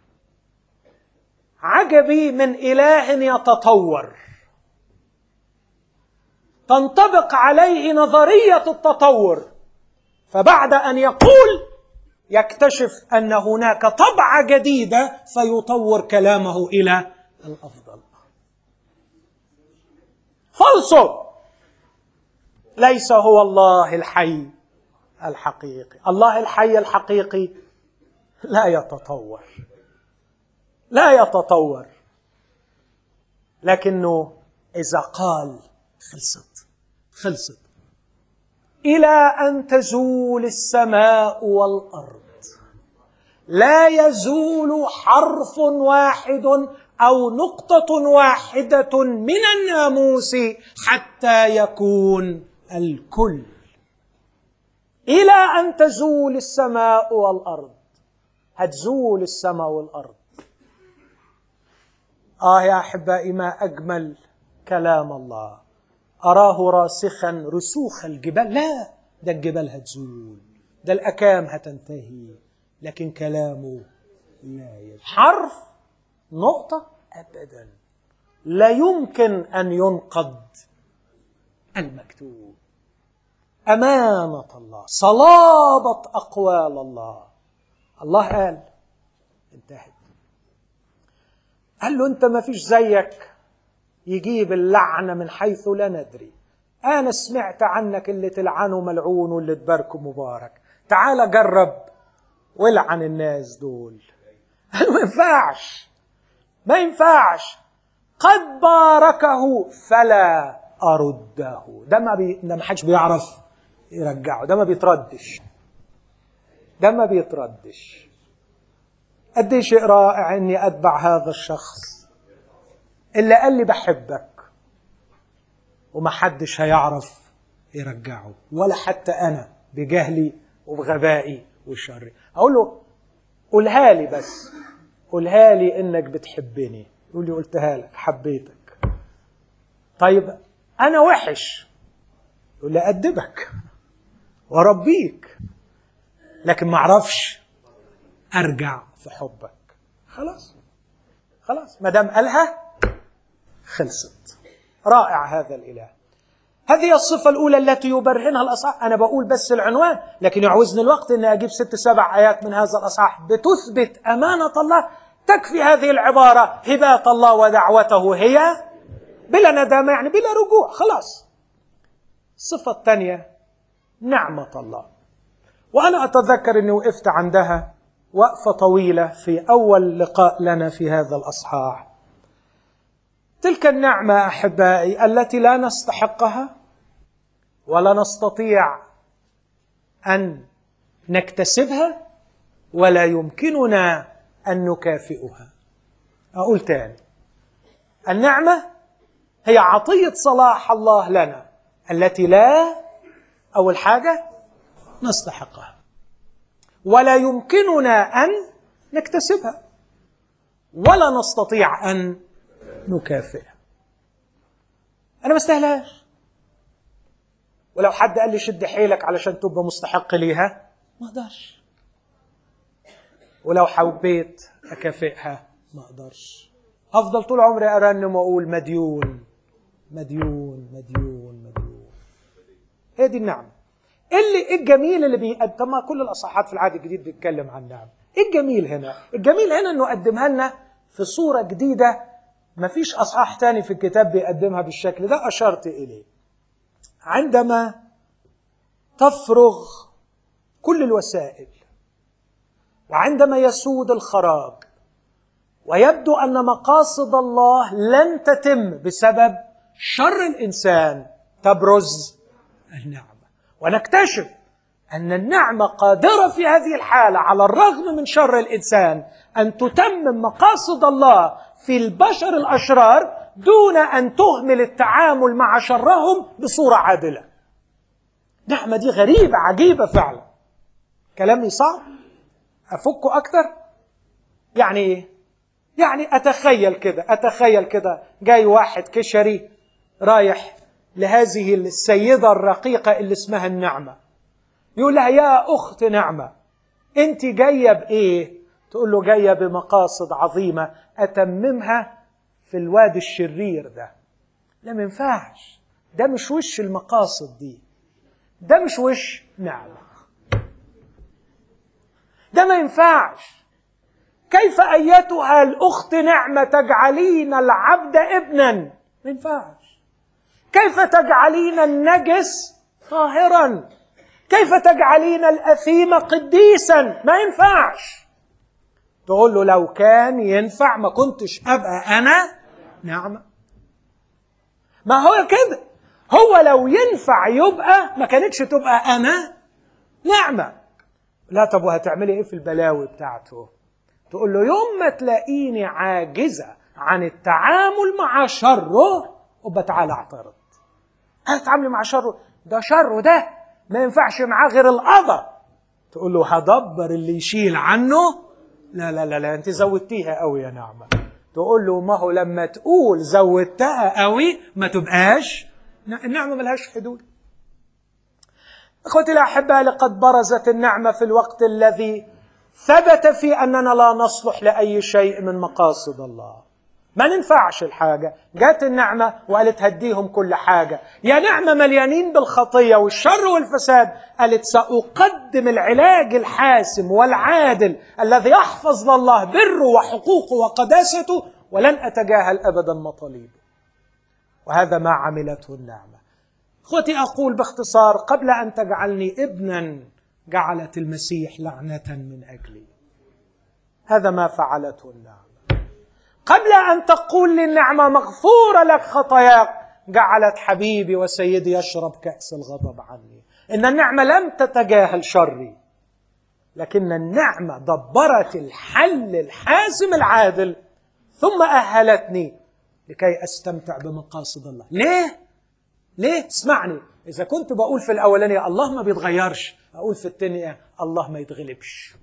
عجبي من اله يتطور تنطبق عليه نظريه التطور فبعد ان يقول يكتشف ان هناك طبعه جديده فيطور كلامه الى الافضل فالصو ليس هو الله الحي الحقيقي الله الحي الحقيقي لا يتطور لا يتطور لكنه اذا قال خلصت خلصت الى ان تزول السماء والارض لا يزول حرف واحد او نقطه واحده من الناموس حتى يكون الكل الى ان تزول السماء والارض هتزول السماء والارض اه يا احبائي ما اجمل كلام الله اراه راسخا رسوخ الجبال لا ده الجبال هتزول ده الاكام هتنتهي لكن كلامه لا يزول حرف نقطه ابدا لا يمكن ان ينقض المكتوب امانه الله صلابه اقوال الله الله قال انتهت قال له انت ما فيش زيك يجيب اللعنه من حيث لا ندري انا سمعت عنك اللي تلعنه ملعون واللي تباركه مبارك تعال جرب والعن الناس دول ما ينفعش ما ينفعش قد باركه فلا ارده ده ما بي... ده ما حدش بيعرف يرجعه ده ما بيتردش ده ما بيتردش قد شيء رائع اني اتبع هذا الشخص اللي قال لي بحبك وما حدش هيعرف يرجعه ولا حتى انا بجهلي وبغبائي وشري اقول له قولها لي بس قولها لي انك بتحبني يقول لي قلتها لك حبيتك طيب انا وحش يقول لي ادبك واربيك لكن ما اعرفش ارجع في حبك خلاص خلاص ما دام قالها خلصت رائع هذا الاله هذه الصفة الأولى التي يبرهنها الأصحاح أنا بقول بس العنوان لكن يعوزني الوقت أني أجيب ست سبع آيات من هذا الأصحاح بتثبت أمانة الله تكفي هذه العبارة هبات الله ودعوته هي بلا ندامة يعني بلا رجوع خلاص الصفة الثانية نعمة الله وأنا أتذكر أني وقفت عندها وقفة طويلة في أول لقاء لنا في هذا الأصحاح تلك النعمة أحبائي التي لا نستحقها ولا نستطيع أن نكتسبها ولا يمكننا أن نكافئها أقول تاني النعمة هي عطية صلاح الله لنا التي لا أول حاجة نستحقها ولا يمكننا أن نكتسبها ولا نستطيع أن نكافئها أنا ما استاهلهاش ولو حد قال لي شد حيلك علشان تبقى مستحق ليها ما اقدرش ولو حبيت اكافئها ما اقدرش افضل طول عمري ارنم واقول مديون مديون مديون مديون هي دي النعمه اللي إيه الجميل اللي بيقدم ما كل الاصحاحات في العهد الجديد بيتكلم عن النعمه ايه الجميل هنا الجميل هنا انه قدمها لنا في صوره جديده ما فيش اصحاح تاني في الكتاب بيقدمها بالشكل ده اشرت اليه عندما تفرغ كل الوسائل وعندما يسود الخراج ويبدو ان مقاصد الله لن تتم بسبب شر الانسان تبرز النعمه ونكتشف ان النعمه قادره في هذه الحاله على الرغم من شر الانسان ان تتمم مقاصد الله في البشر الاشرار دون ان تهمل التعامل مع شرهم بصوره عادله نعمه دي غريبه عجيبه فعلا كلامي صعب افكه اكثر يعني ايه يعني اتخيل كده اتخيل كده جاي واحد كشري رايح لهذه السيده الرقيقه اللي اسمها النعمه يقول لها يا اخت نعمه انت جايه بايه تقول له جايه بمقاصد عظيمه اتممها في الواد الشرير ده لا ما ينفعش ده مش وش المقاصد دي ده مش وش نعمه ده ما ينفعش كيف ايتها الاخت نعمه تجعلين العبد ابنا ما ينفعش كيف تجعلين النجس طاهرا كيف تجعلين الاثيم قديسا ما ينفعش تقول له لو كان ينفع ما كنتش ابقى انا نعمه ما هو كده هو لو ينفع يبقى ما كانتش تبقى انا نعمه لا طب وهتعملي ايه في البلاوي بتاعته تقول له يوم ما تلاقيني عاجزه عن التعامل مع شره وبقى تعالى اعترض هتتعاملي مع شره ده شره ده ما ينفعش معاه غير القضاء تقول له هدبر اللي يشيل عنه لا لا لا لا انت زودتيها قوي يا نعمه تقول له ما هو لما تقول زودتها قوي ما تبقاش النعمه ملهاش حدود اخوتي الاحباء لقد برزت النعمه في الوقت الذي ثبت في اننا لا نصلح لاي شيء من مقاصد الله ما ننفعش الحاجه جات النعمه وقالت هديهم كل حاجه يا نعمه مليانين بالخطيه والشر والفساد قالت ساقدم العلاج الحاسم والعادل الذي يحفظ لله بره وحقوقه وقداسته ولن اتجاهل ابدا مطالبه وهذا ما عملته النعمه اخوتي اقول باختصار قبل ان تجعلني ابنا جعلت المسيح لعنه من اجلي هذا ما فعلته النعمه قبل ان تقول للنعمه مغفوره لك خطاياك جعلت حبيبي وسيدي يشرب كاس الغضب عني ان النعمه لم تتجاهل شري لكن النعمه دبرت الحل الحاسم العادل ثم اهلتني لكي استمتع بمقاصد الله ليه ليه اسمعني اذا كنت بقول في الاولانيه الله ما بيتغيرش اقول في الثانيه الله ما يتغلبش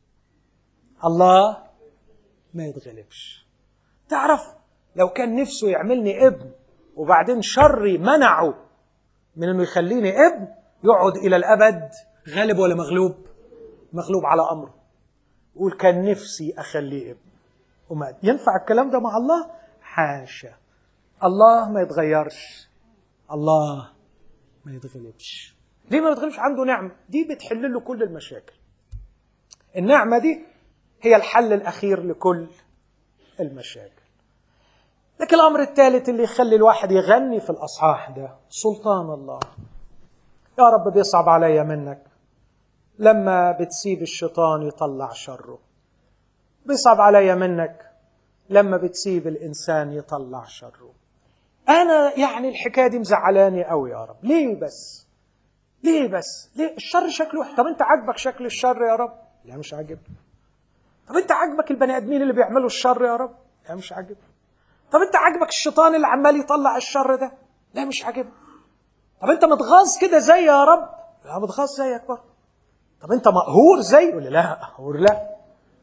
الله ما يتغلبش تعرف لو كان نفسه يعملني ابن وبعدين شري منعه من انه يخليني ابن يقعد الى الابد غالب ولا مغلوب مغلوب على امره يقول كان نفسي اخليه ابن وما ينفع الكلام ده مع الله حاشا الله ما يتغيرش الله ما يتغلبش ليه ما يتغلبش عنده نعمه دي بتحل له كل المشاكل النعمه دي هي الحل الاخير لكل المشاكل لكن الامر الثالث اللي يخلي الواحد يغني في الاصحاح ده سلطان الله يا رب بيصعب عليا منك لما بتسيب الشيطان يطلع شره بيصعب عليا منك لما بتسيب الانسان يطلع شره انا يعني الحكايه دي مزعلاني قوي يا رب ليه بس ليه بس ليه الشر شكله طب انت عاجبك شكل الشر يا رب لا مش عاجبني طب انت عاجبك البني ادمين اللي بيعملوا الشر يا رب لا مش عاجبني طب انت عاجبك الشيطان اللي عمال يطلع الشر ده لا مش عاجبني طب انت متغاظ كده زي يا رب لا بتخاف زيك برضه طب انت مقهور زي يقول لي لا مقهور لا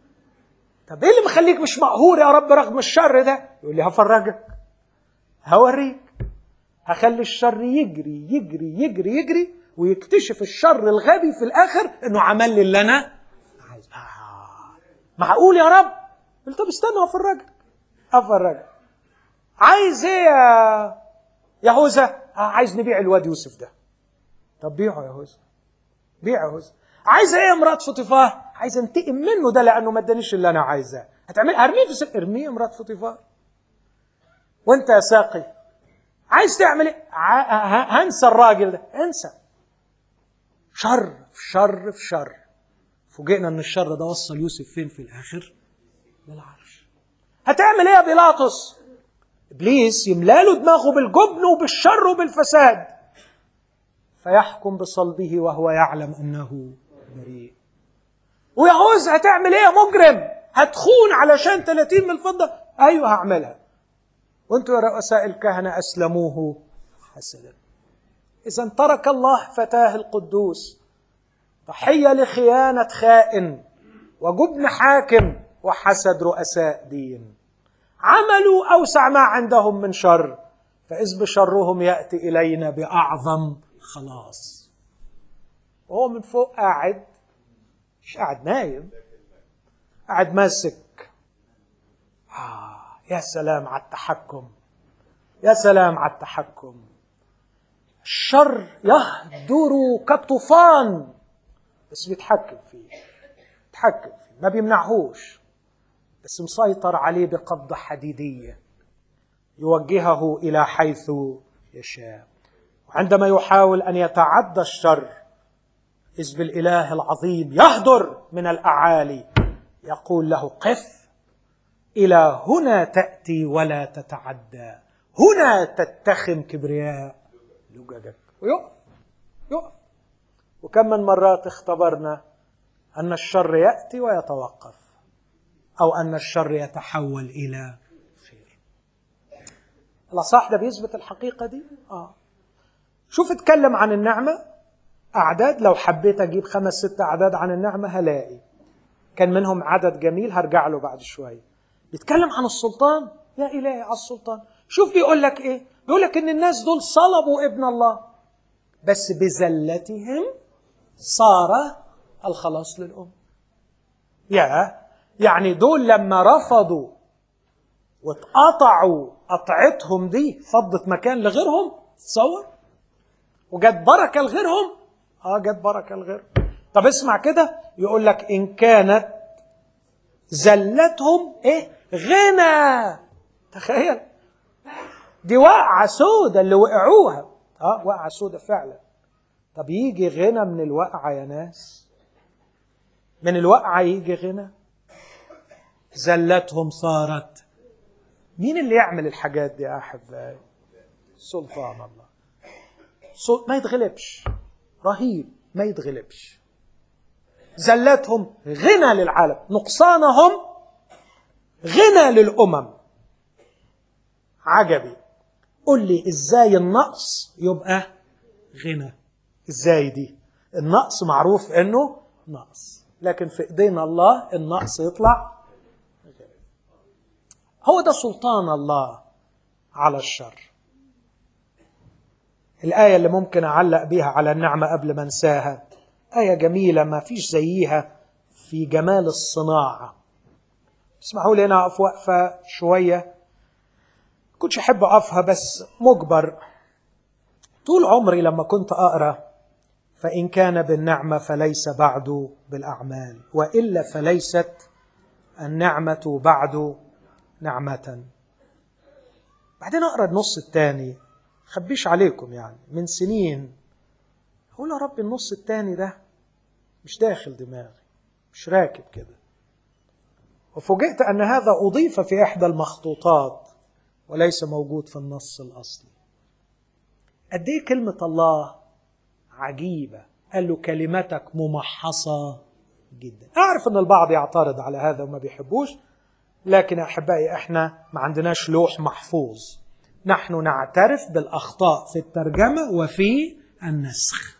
طب ايه اللي مخليك مش مقهور يا رب رغم الشر ده يقول لي هفرجك هوريك هخلي الشر يجري يجري يجري يجري ويكتشف الشر الغبي في الاخر انه عمل لي اللي انا عايز آه. معقول يا رب قلت طب استنى افرجك افرجك عايز ايه يا يهوذا آه عايز نبيع الواد يوسف ده طب بيعه يا يهوذا بيعه يا يهوذا عايز ايه يا مرات فطيفار عايز انتقم منه ده لانه ما ادانيش اللي انا عايزاه هتعمل ارميه في سك... ارميه يا مرات فطيفار وانت يا ساقي عايز تعمل ايه ع... هنسى الراجل ده انسى شر في شر في شر فوجئنا ان الشر ده وصل يوسف فين في الاخر للعرش هتعمل ايه يا بيلاطس ابليس يملاله دماغه بالجبن وبالشر وبالفساد فيحكم بصلبه وهو يعلم انه بريء ويعوز هتعمل ايه يا مجرم هتخون علشان 30 من الفضه ايوه هعملها وانتم يا رؤساء الكهنه اسلموه حسدا اذا ترك الله فتاه القدوس ضحيه لخيانه خائن وجبن حاكم وحسد رؤساء دين عملوا اوسع ما عندهم من شر فاذ بشرهم ياتي الينا باعظم خلاص وهو من فوق قاعد مش قاعد نايم قاعد ماسك آه يا سلام على التحكم يا سلام على التحكم الشر يهدر كالطوفان بس بيتحكم فيه بيتحكم فيه ما بيمنعهوش بس مسيطر عليه بقبضة حديدية يوجهه إلى حيث يشاء وعندما يحاول أن يتعدى الشر إذ بالإله العظيم يهدر من الأعالي يقول له قف إلى هنا تأتي ولا تتعدى هنا تتخم كبرياء لججك ويقف يقف وكم من مرات اختبرنا أن الشر يأتي ويتوقف أو أن الشر يتحول إلى خير الأصح ده بيثبت الحقيقة دي؟ آه شوف اتكلم عن النعمة أعداد لو حبيت أجيب خمس ست أعداد عن النعمة هلاقي كان منهم عدد جميل هرجع له بعد شوية بيتكلم عن السلطان يا إلهي على السلطان شوف بيقول لك إيه بيقول لك إن الناس دول صلبوا ابن الله بس بزلتهم صار الخلاص للأم يا يعني دول لما رفضوا واتقطعوا قطعتهم دي فضت مكان لغيرهم تصور وجت بركة لغيرهم اه جت بركة لغيرهم طب اسمع كده يقول لك إن كانت زلتهم ايه غنى تخيل دي وقعة سودة اللي وقعوها اه وقعة سودة فعلا طب يجي غنى من الوقعة يا ناس من الوقعة يجي غنى زلتهم صارت مين اللي يعمل الحاجات دي يا أحبائي سلطان الله ما يتغلبش رهيب ما يتغلبش زلتهم غنى للعالم نقصانهم غنى للأمم عجبي قل لي ازاي النقص يبقى غنى ازاي دي النقص معروف انه نقص لكن في ايدينا الله النقص يطلع غنى هو ده سلطان الله على الشر الآية اللي ممكن أعلق بيها على النعمة قبل ما انساها آية جميلة ما فيش زيها في جمال الصناعة اسمحوا لي أنا أقف وقفة شوية كنتش أحب أقفها بس مجبر طول عمري لما كنت أقرأ فإن كان بالنعمة فليس بعد بالأعمال وإلا فليست النعمة بعد نعمة بعدين أقرأ النص الثاني خبيش عليكم يعني من سنين أقول يا رب النص الثاني ده مش داخل دماغي مش راكب كده وفوجئت أن هذا أضيف في إحدى المخطوطات وليس موجود في النص الأصلي قد إيه كلمة الله عجيبة قال له كلمتك ممحصة جدا أعرف أن البعض يعترض على هذا وما بيحبوش لكن أحبائي إحنا ما عندناش لوح محفوظ نحن نعترف بالأخطاء في الترجمة وفي النسخ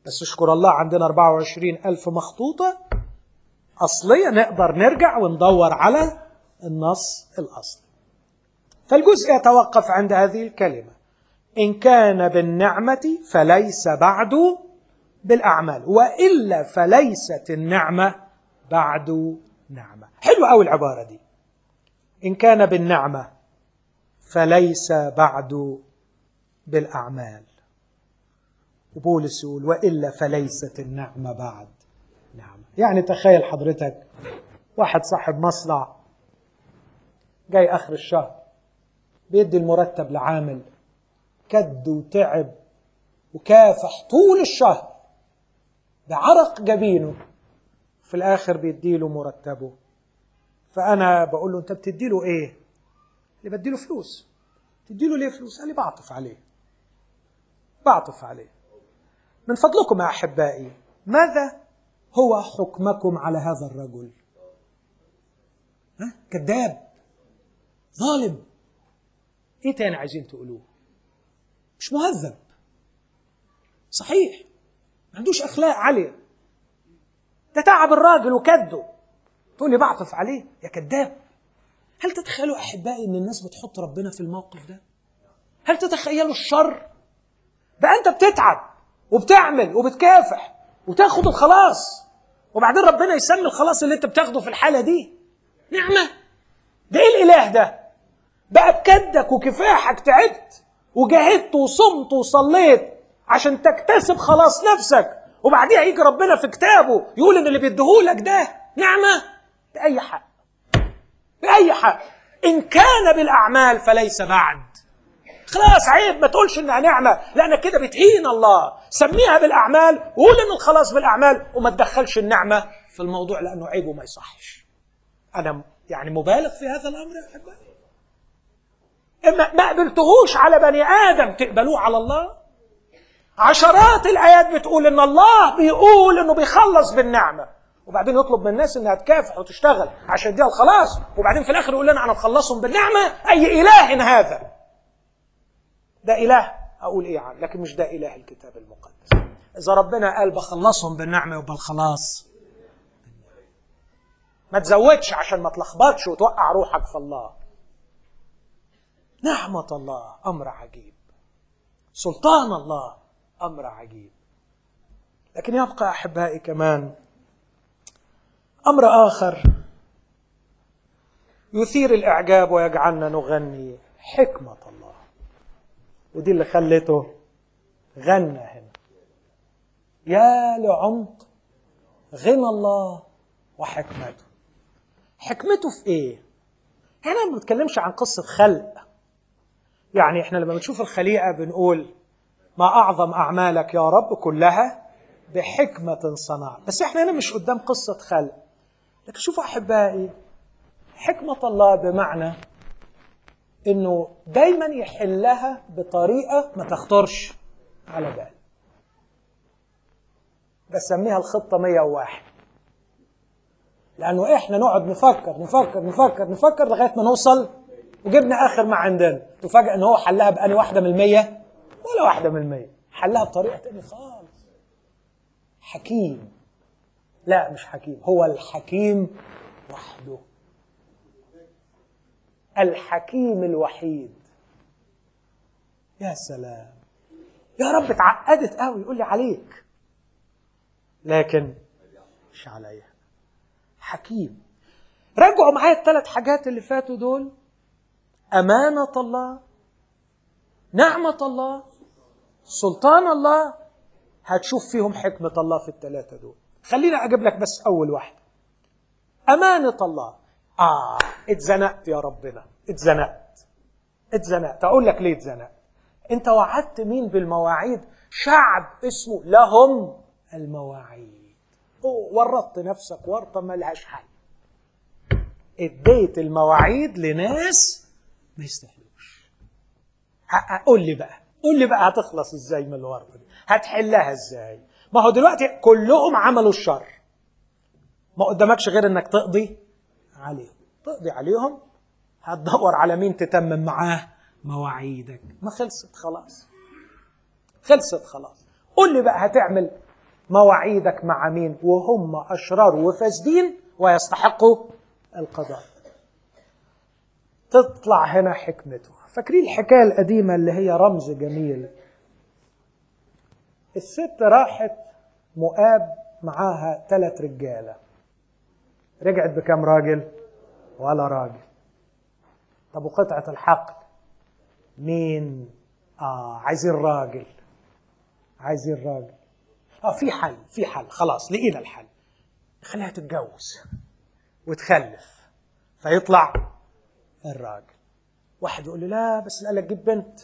بس اشكر الله عندنا 24 ألف مخطوطة أصلية نقدر نرجع وندور على النص الأصلي فالجزء يتوقف عند هذه الكلمة إن كان بالنعمة فليس بعد بالأعمال وإلا فليست النعمة بعد نعمة حلوة أوي العبارة دي إن كان بالنعمة فليس بعد بالأعمال وبولس يقول وإلا فليست النعمة بعد نعمة يعني تخيل حضرتك واحد صاحب مصنع جاي آخر الشهر بيدي المرتب لعامل كد وتعب وكافح طول الشهر بعرق جبينه في الآخر بيديله مرتبه فأنا بقول له أنت بتديله إيه؟ اللي بديله فلوس تديله ليه فلوس؟ قال لي بعطف عليه بعطف عليه من فضلكم يا أحبائي ماذا هو حكمكم على هذا الرجل؟ ها؟ كذاب ظالم ايه تاني عايزين تقولوه؟ مش مهذب صحيح ما عندوش اخلاق عاليه ده تعب الراجل وكده تقول لي بعطف عليه يا كذاب هل تتخيلوا احبائي ان الناس بتحط ربنا في الموقف ده هل تتخيلوا الشر ده انت بتتعب وبتعمل وبتكافح وتاخد الخلاص وبعدين ربنا يسمي الخلاص اللي انت بتاخده في الحاله دي نعمه ده ايه الاله ده بقى بكدك وكفاحك تعبت وجاهدت وصمت وصليت عشان تكتسب خلاص نفسك وبعديها يجي ربنا في كتابه يقول ان اللي بيديهولك ده نعمه باي حق باي حق ان كان بالاعمال فليس بعد خلاص عيب ما تقولش انها نعمه لانك كده بتهين الله سميها بالاعمال وقول ان الخلاص بالاعمال وما تدخلش النعمه في الموضوع لانه عيب وما يصحش انا يعني مبالغ في هذا الامر يا احبائي ما ما قبلتهوش على بني ادم تقبلوه على الله عشرات الايات بتقول ان الله بيقول انه بيخلص بالنعمه وبعدين يطلب من الناس انها تكافح وتشتغل عشان يديها الخلاص وبعدين في الاخر يقول لنا انا مخلصهم بالنعمه اي اله هذا ده اله اقول ايه عنه لكن مش ده اله الكتاب المقدس اذا ربنا قال بخلصهم بالنعمه يبقى الخلاص ما تزودش عشان ما تلخبطش وتوقع روحك في الله نعمة الله أمر عجيب سلطان الله أمر عجيب لكن يبقى أحبائي كمان أمر آخر يثير الإعجاب ويجعلنا نغني حكمة الله ودي اللي خلته غنى هنا يا لعمق غنى الله وحكمته حكمته في ايه هنا ما بنتكلمش عن قصة خلق يعني احنا لما بنشوف الخليقة بنقول ما أعظم أعمالك يا رب كلها بحكمة صنع بس احنا هنا مش قدام قصة خلق لكن شوفوا أحبائي حكمة الله بمعنى انه دايما يحلها بطريقة ما تخطرش على بال بسميها الخطة 101 لأنه إحنا نقعد نفكر نفكر نفكر نفكر لغاية ما نوصل وجبنا آخر ما عندنا تفاجأ إن هو حلها بأني واحدة من المية ولا واحدة من المية حلها بطريقة تانية خالص حكيم لا مش حكيم هو الحكيم وحده الحكيم الوحيد يا سلام يا رب اتعقدت قوي يقول لي عليك لكن مش عليا حكيم راجعوا معايا الثلاث حاجات اللي فاتوا دول أمانة الله نعمة الله سلطان الله هتشوف فيهم حكمة الله في الثلاثة دول خليني أجيب لك بس أول واحدة أمانة الله آه اتزنقت يا ربنا اتزنقت اتزنقت أقول لك ليه اتزنقت أنت وعدت مين بالمواعيد شعب اسمه لهم المواعيد أوه ورطت نفسك ورطة ملهاش حل اديت المواعيد لناس ما يستاهلوش قول لي بقى قول لي بقى هتخلص ازاي من الورطه دي هتحلها ازاي ما هو دلوقتي كلهم عملوا الشر ما قدامكش غير انك تقضي عليهم تقضي عليهم هتدور على مين تتمم معاه مواعيدك ما خلصت خلاص خلصت خلاص قول لي بقى هتعمل مواعيدك مع مين وهم أشرار وفاسدين ويستحقوا القضاء تطلع هنا حكمته فاكرين الحكاية القديمة اللي هي رمز جميل الست راحت مؤاب معاها ثلاث رجالة رجعت بكم راجل ولا راجل طب وقطعة الحقل مين اه عايزين راجل عايزين راجل اه في حل في حل خلاص لقينا الحل خليها تتجوز وتخلف فيطلع الراجل واحد يقول له لا بس قال لك جيب بنت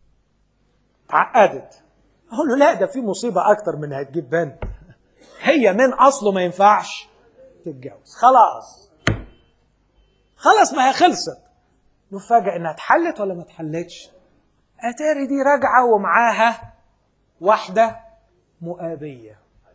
تعقدت اقول له لا ده في مصيبه اكتر من هتجيب بنت هي من اصله ما ينفعش تتجوز خلاص خلاص ما هي خلصت نفاجئ انها اتحلت ولا ما اتحلتش اتاري دي راجعه ومعاها واحده مؤابيه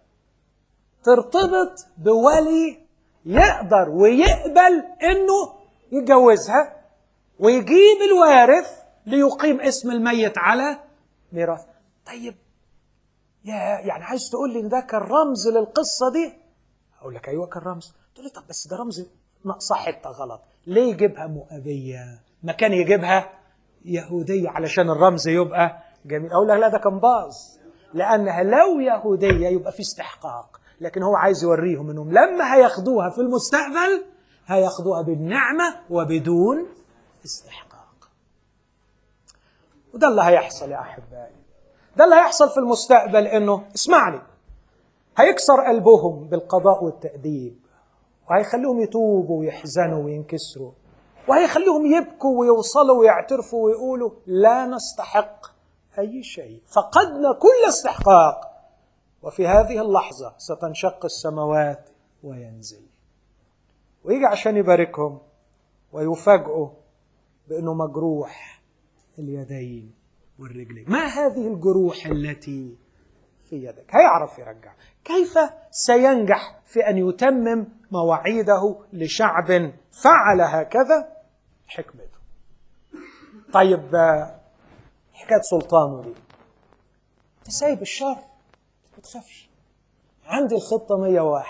ترتبط بولي يقدر ويقبل انه يتجوزها ويجيب الوارث ليقيم اسم الميت على ميراث طيب يا يعني عايز تقول لي ان ده كان رمز للقصه دي اقول لك ايوه كان رمز تقول لي طب بس ده رمز ناقصه حته غلط ليه يجيبها مؤابيه ما كان يجيبها يهوديه علشان الرمز يبقى جميل اقول لك لا ده كان باظ لانها لو يهوديه يبقى في استحقاق لكن هو عايز يوريهم انهم لما هياخدوها في المستقبل هياخدوها بالنعمه وبدون استحقاق وده اللي هيحصل يا احبائي ده اللي هيحصل في المستقبل انه اسمعني هيكسر قلبهم بالقضاء والتأديب وهيخليهم يتوبوا ويحزنوا وينكسروا وهيخليهم يبكوا ويوصلوا ويعترفوا ويقولوا لا نستحق أي شيء فقدنا كل استحقاق وفي هذه اللحظة ستنشق السماوات وينزل ويجي عشان يباركهم ويفاجئوا بأنه مجروح اليدين والرجلين ما هذه الجروح التي في يدك هيعرف يرجع كيف سينجح في أن يتمم مواعيده لشعب فعل هكذا حكمته طيب حكاية سلطانه دي تسايب الشر ما تخافش عندي الخطة 101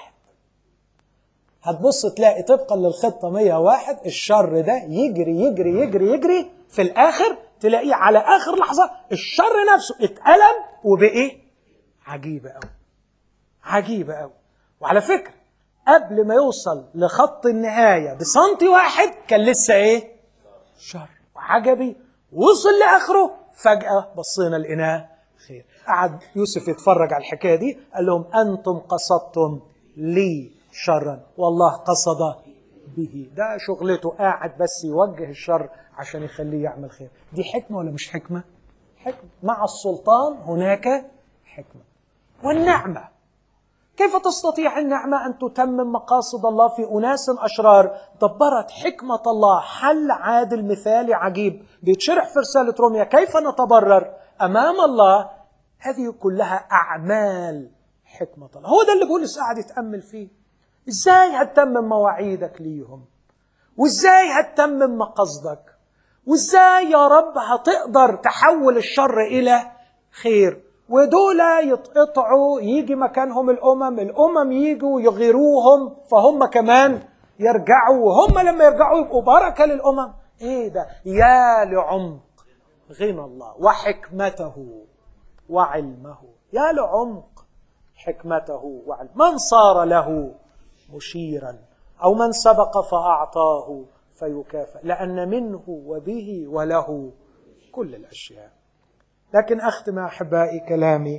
هتبص تلاقي طبقا للخطة 101 الشر ده يجري يجري يجري يجري في الآخر تلاقيه على آخر لحظة الشر نفسه اتقلب وبإيه؟ عجيبة أوي عجيبة أوي وعلى فكرة قبل ما يوصل لخط النهاية بسنتي واحد كان لسه إيه؟ شر وعجبي وصل لآخره فجأة بصينا لقيناه خير قعد يوسف يتفرج على الحكاية دي قال لهم أنتم قصدتم لي شرا والله قصد به ده شغلته قاعد بس يوجه الشر عشان يخليه يعمل خير دي حكمة ولا مش حكمة حكمة مع السلطان هناك حكمة والنعمة كيف تستطيع النعمة أن تتمم مقاصد الله في أناس أشرار دبرت حكمة الله حل عادل مثالي عجيب بيتشرح في رسالة روميا كيف نتبرر أمام الله هذه كلها أعمال حكمة الله هو ده اللي بولس قاعد يتأمل فيه إزاي هتتمم مواعيدك ليهم وإزاي هتتمم مقاصدك وإزاي يا رب هتقدر تحول الشر إلى خير ودول يتقطعوا يجي مكانهم الامم الامم يجوا يغيروهم فهم كمان يرجعوا وهم لما يرجعوا يبقوا بركه للامم ايه ده يا لعمق غنى الله وحكمته وعلمه يا لعمق حكمته وعلمه من صار له مشيرا او من سبق فاعطاه فيكافئ لان منه وبه وله كل الاشياء لكن اختم احبائي كلامي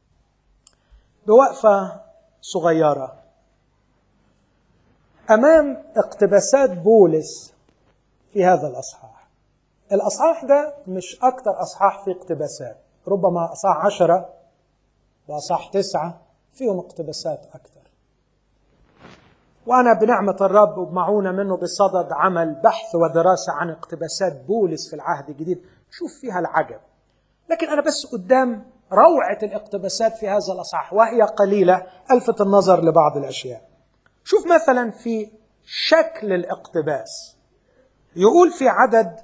بوقفه صغيره امام اقتباسات بولس في هذا الاصحاح الاصحاح ده مش اكثر اصحاح فيه اقتباسات ربما اصحاح عشرة واصحاح تسعة فيهم اقتباسات اكثر وانا بنعمه الرب وبمعونه منه بصدد عمل بحث ودراسه عن اقتباسات بولس في العهد الجديد شوف فيها العجب لكن أنا بس قدام روعة الاقتباسات في هذا الأصحاح وهي قليلة ألفت النظر لبعض الأشياء شوف مثلا في شكل الاقتباس يقول في عدد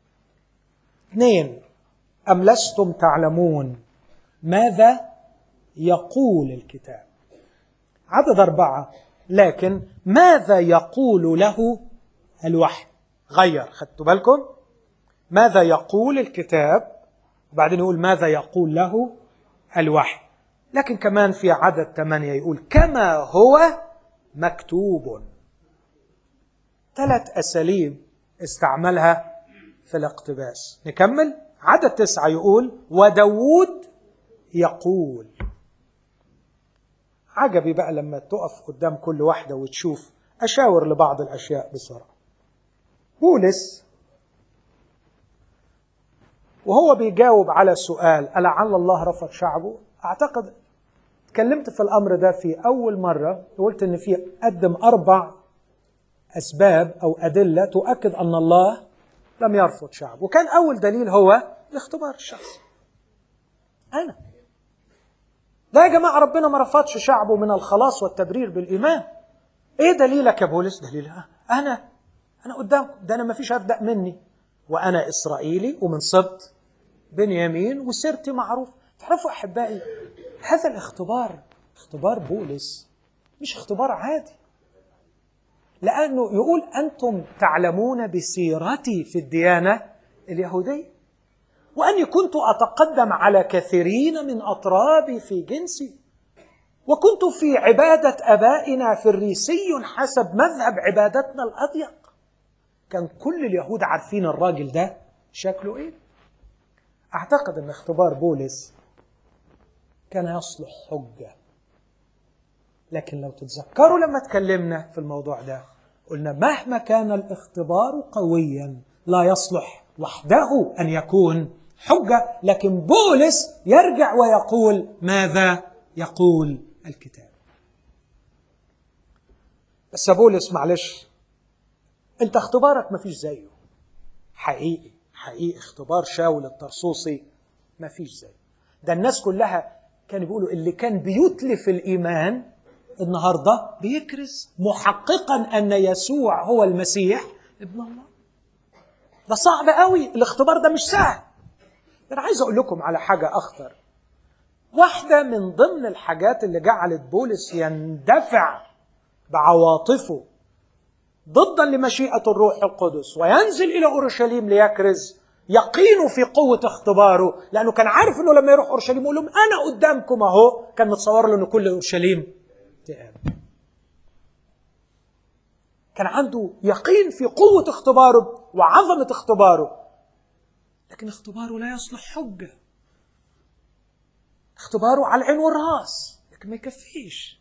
اثنين أم لستم تعلمون ماذا يقول الكتاب عدد أربعة لكن ماذا يقول له الوحي غير خدتوا بالكم ماذا يقول الكتاب وبعدين يقول ماذا يقول له الوحي لكن كمان في عدد ثمانية يقول كما هو مكتوب ثلاث أساليب استعملها في الاقتباس نكمل عدد تسعة يقول وداود يقول عجبي بقى لما تقف قدام كل واحدة وتشوف أشاور لبعض الأشياء بسرعة بولس وهو بيجاوب على سؤال ألعل الله رفض شعبه أعتقد تكلمت في الأمر ده في أول مرة وقلت إن في قدم أربع أسباب أو أدلة تؤكد أن الله لم يرفض شعبه وكان أول دليل هو الاختبار الشخصي أنا ده يا جماعة ربنا ما رفضش شعبه من الخلاص والتبرير بالإيمان إيه دليلك يا بولس دليل أنا أنا قدامكم ده أنا ما فيش أبدأ مني وأنا إسرائيلي ومن سبط بنيامين وسيرتي معروف تعرفوا أحبائي هذا الاختبار اختبار بولس مش اختبار عادي لأنه يقول أنتم تعلمون بسيرتي في الديانة اليهودية وأني كنت أتقدم على كثيرين من أطرابي في جنسي وكنت في عبادة أبائنا فريسي حسب مذهب عبادتنا الأضيق كان كل اليهود عارفين الراجل ده شكله إيه أعتقد أن اختبار بولس كان يصلح حجة لكن لو تتذكروا لما تكلمنا في الموضوع ده قلنا مهما كان الاختبار قويا لا يصلح وحده أن يكون حجة لكن بولس يرجع ويقول ماذا يقول الكتاب بس يا بولس معلش انت اختبارك ما فيش زيه حقيقي حقيقي اختبار شاول الطرسوسي ما فيش زيه ده الناس كلها كانوا بيقولوا اللي كان بيتلف الإيمان النهارده بيكرز محققا أن يسوع هو المسيح ابن الله ده صعب قوي الاختبار ده مش سهل انا عايز اقول لكم على حاجه اخطر واحده من ضمن الحاجات اللي جعلت بولس يندفع بعواطفه ضدا لمشيئه الروح القدس وينزل الى اورشليم ليكرز يقينه في قوة اختباره لأنه كان عارف أنه لما يروح أورشليم يقول لهم أنا قدامكم أهو كان متصور له أن كل أورشليم تقام كان عنده يقين في قوة اختباره وعظمة اختباره لكن اختباره لا يصلح حجة اختباره على العين والراس لكن ما يكفيش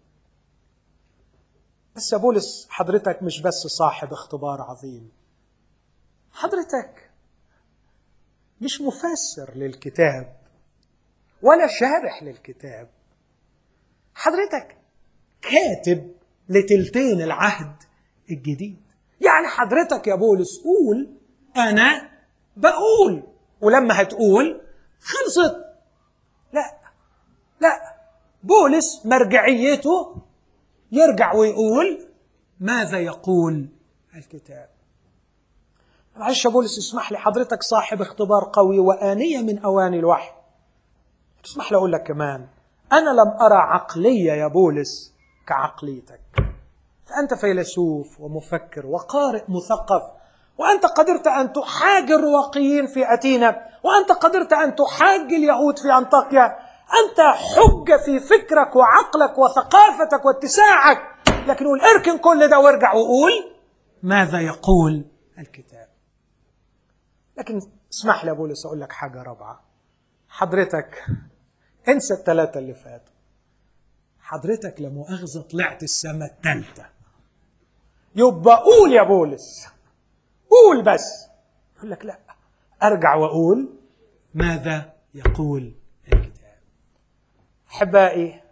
بس يا بولس حضرتك مش بس صاحب اختبار عظيم حضرتك مش مفسر للكتاب ولا شارح للكتاب حضرتك كاتب لتلتين العهد الجديد يعني حضرتك يا بولس قول انا بقول ولما هتقول خلصت لا لا بولس مرجعيته يرجع ويقول ماذا يقول الكتاب معلش يا بولس اسمح لي حضرتك صاحب اختبار قوي وآنية من أواني الوحي اسمح لي أقول لك كمان أنا لم أرى عقلية يا بولس كعقليتك فأنت فيلسوف ومفكر وقارئ مثقف وأنت قدرت أن تحاج الرواقيين في أتينا وأنت قدرت أن تحاج اليهود في أنطاكيا أنت حجة في فكرك وعقلك وثقافتك واتساعك لكن قول اركن كل ده وارجع وقول ماذا يقول الكتاب لكن اسمح لي يا بولس أقول لك حاجة رابعة حضرتك انسى الثلاثة اللي فاتوا حضرتك لا مؤاخذة طلعت السماء الثالثة يبقى قول يا بولس قول بس يقول لك لا ارجع واقول ماذا يقول الكتاب احبائي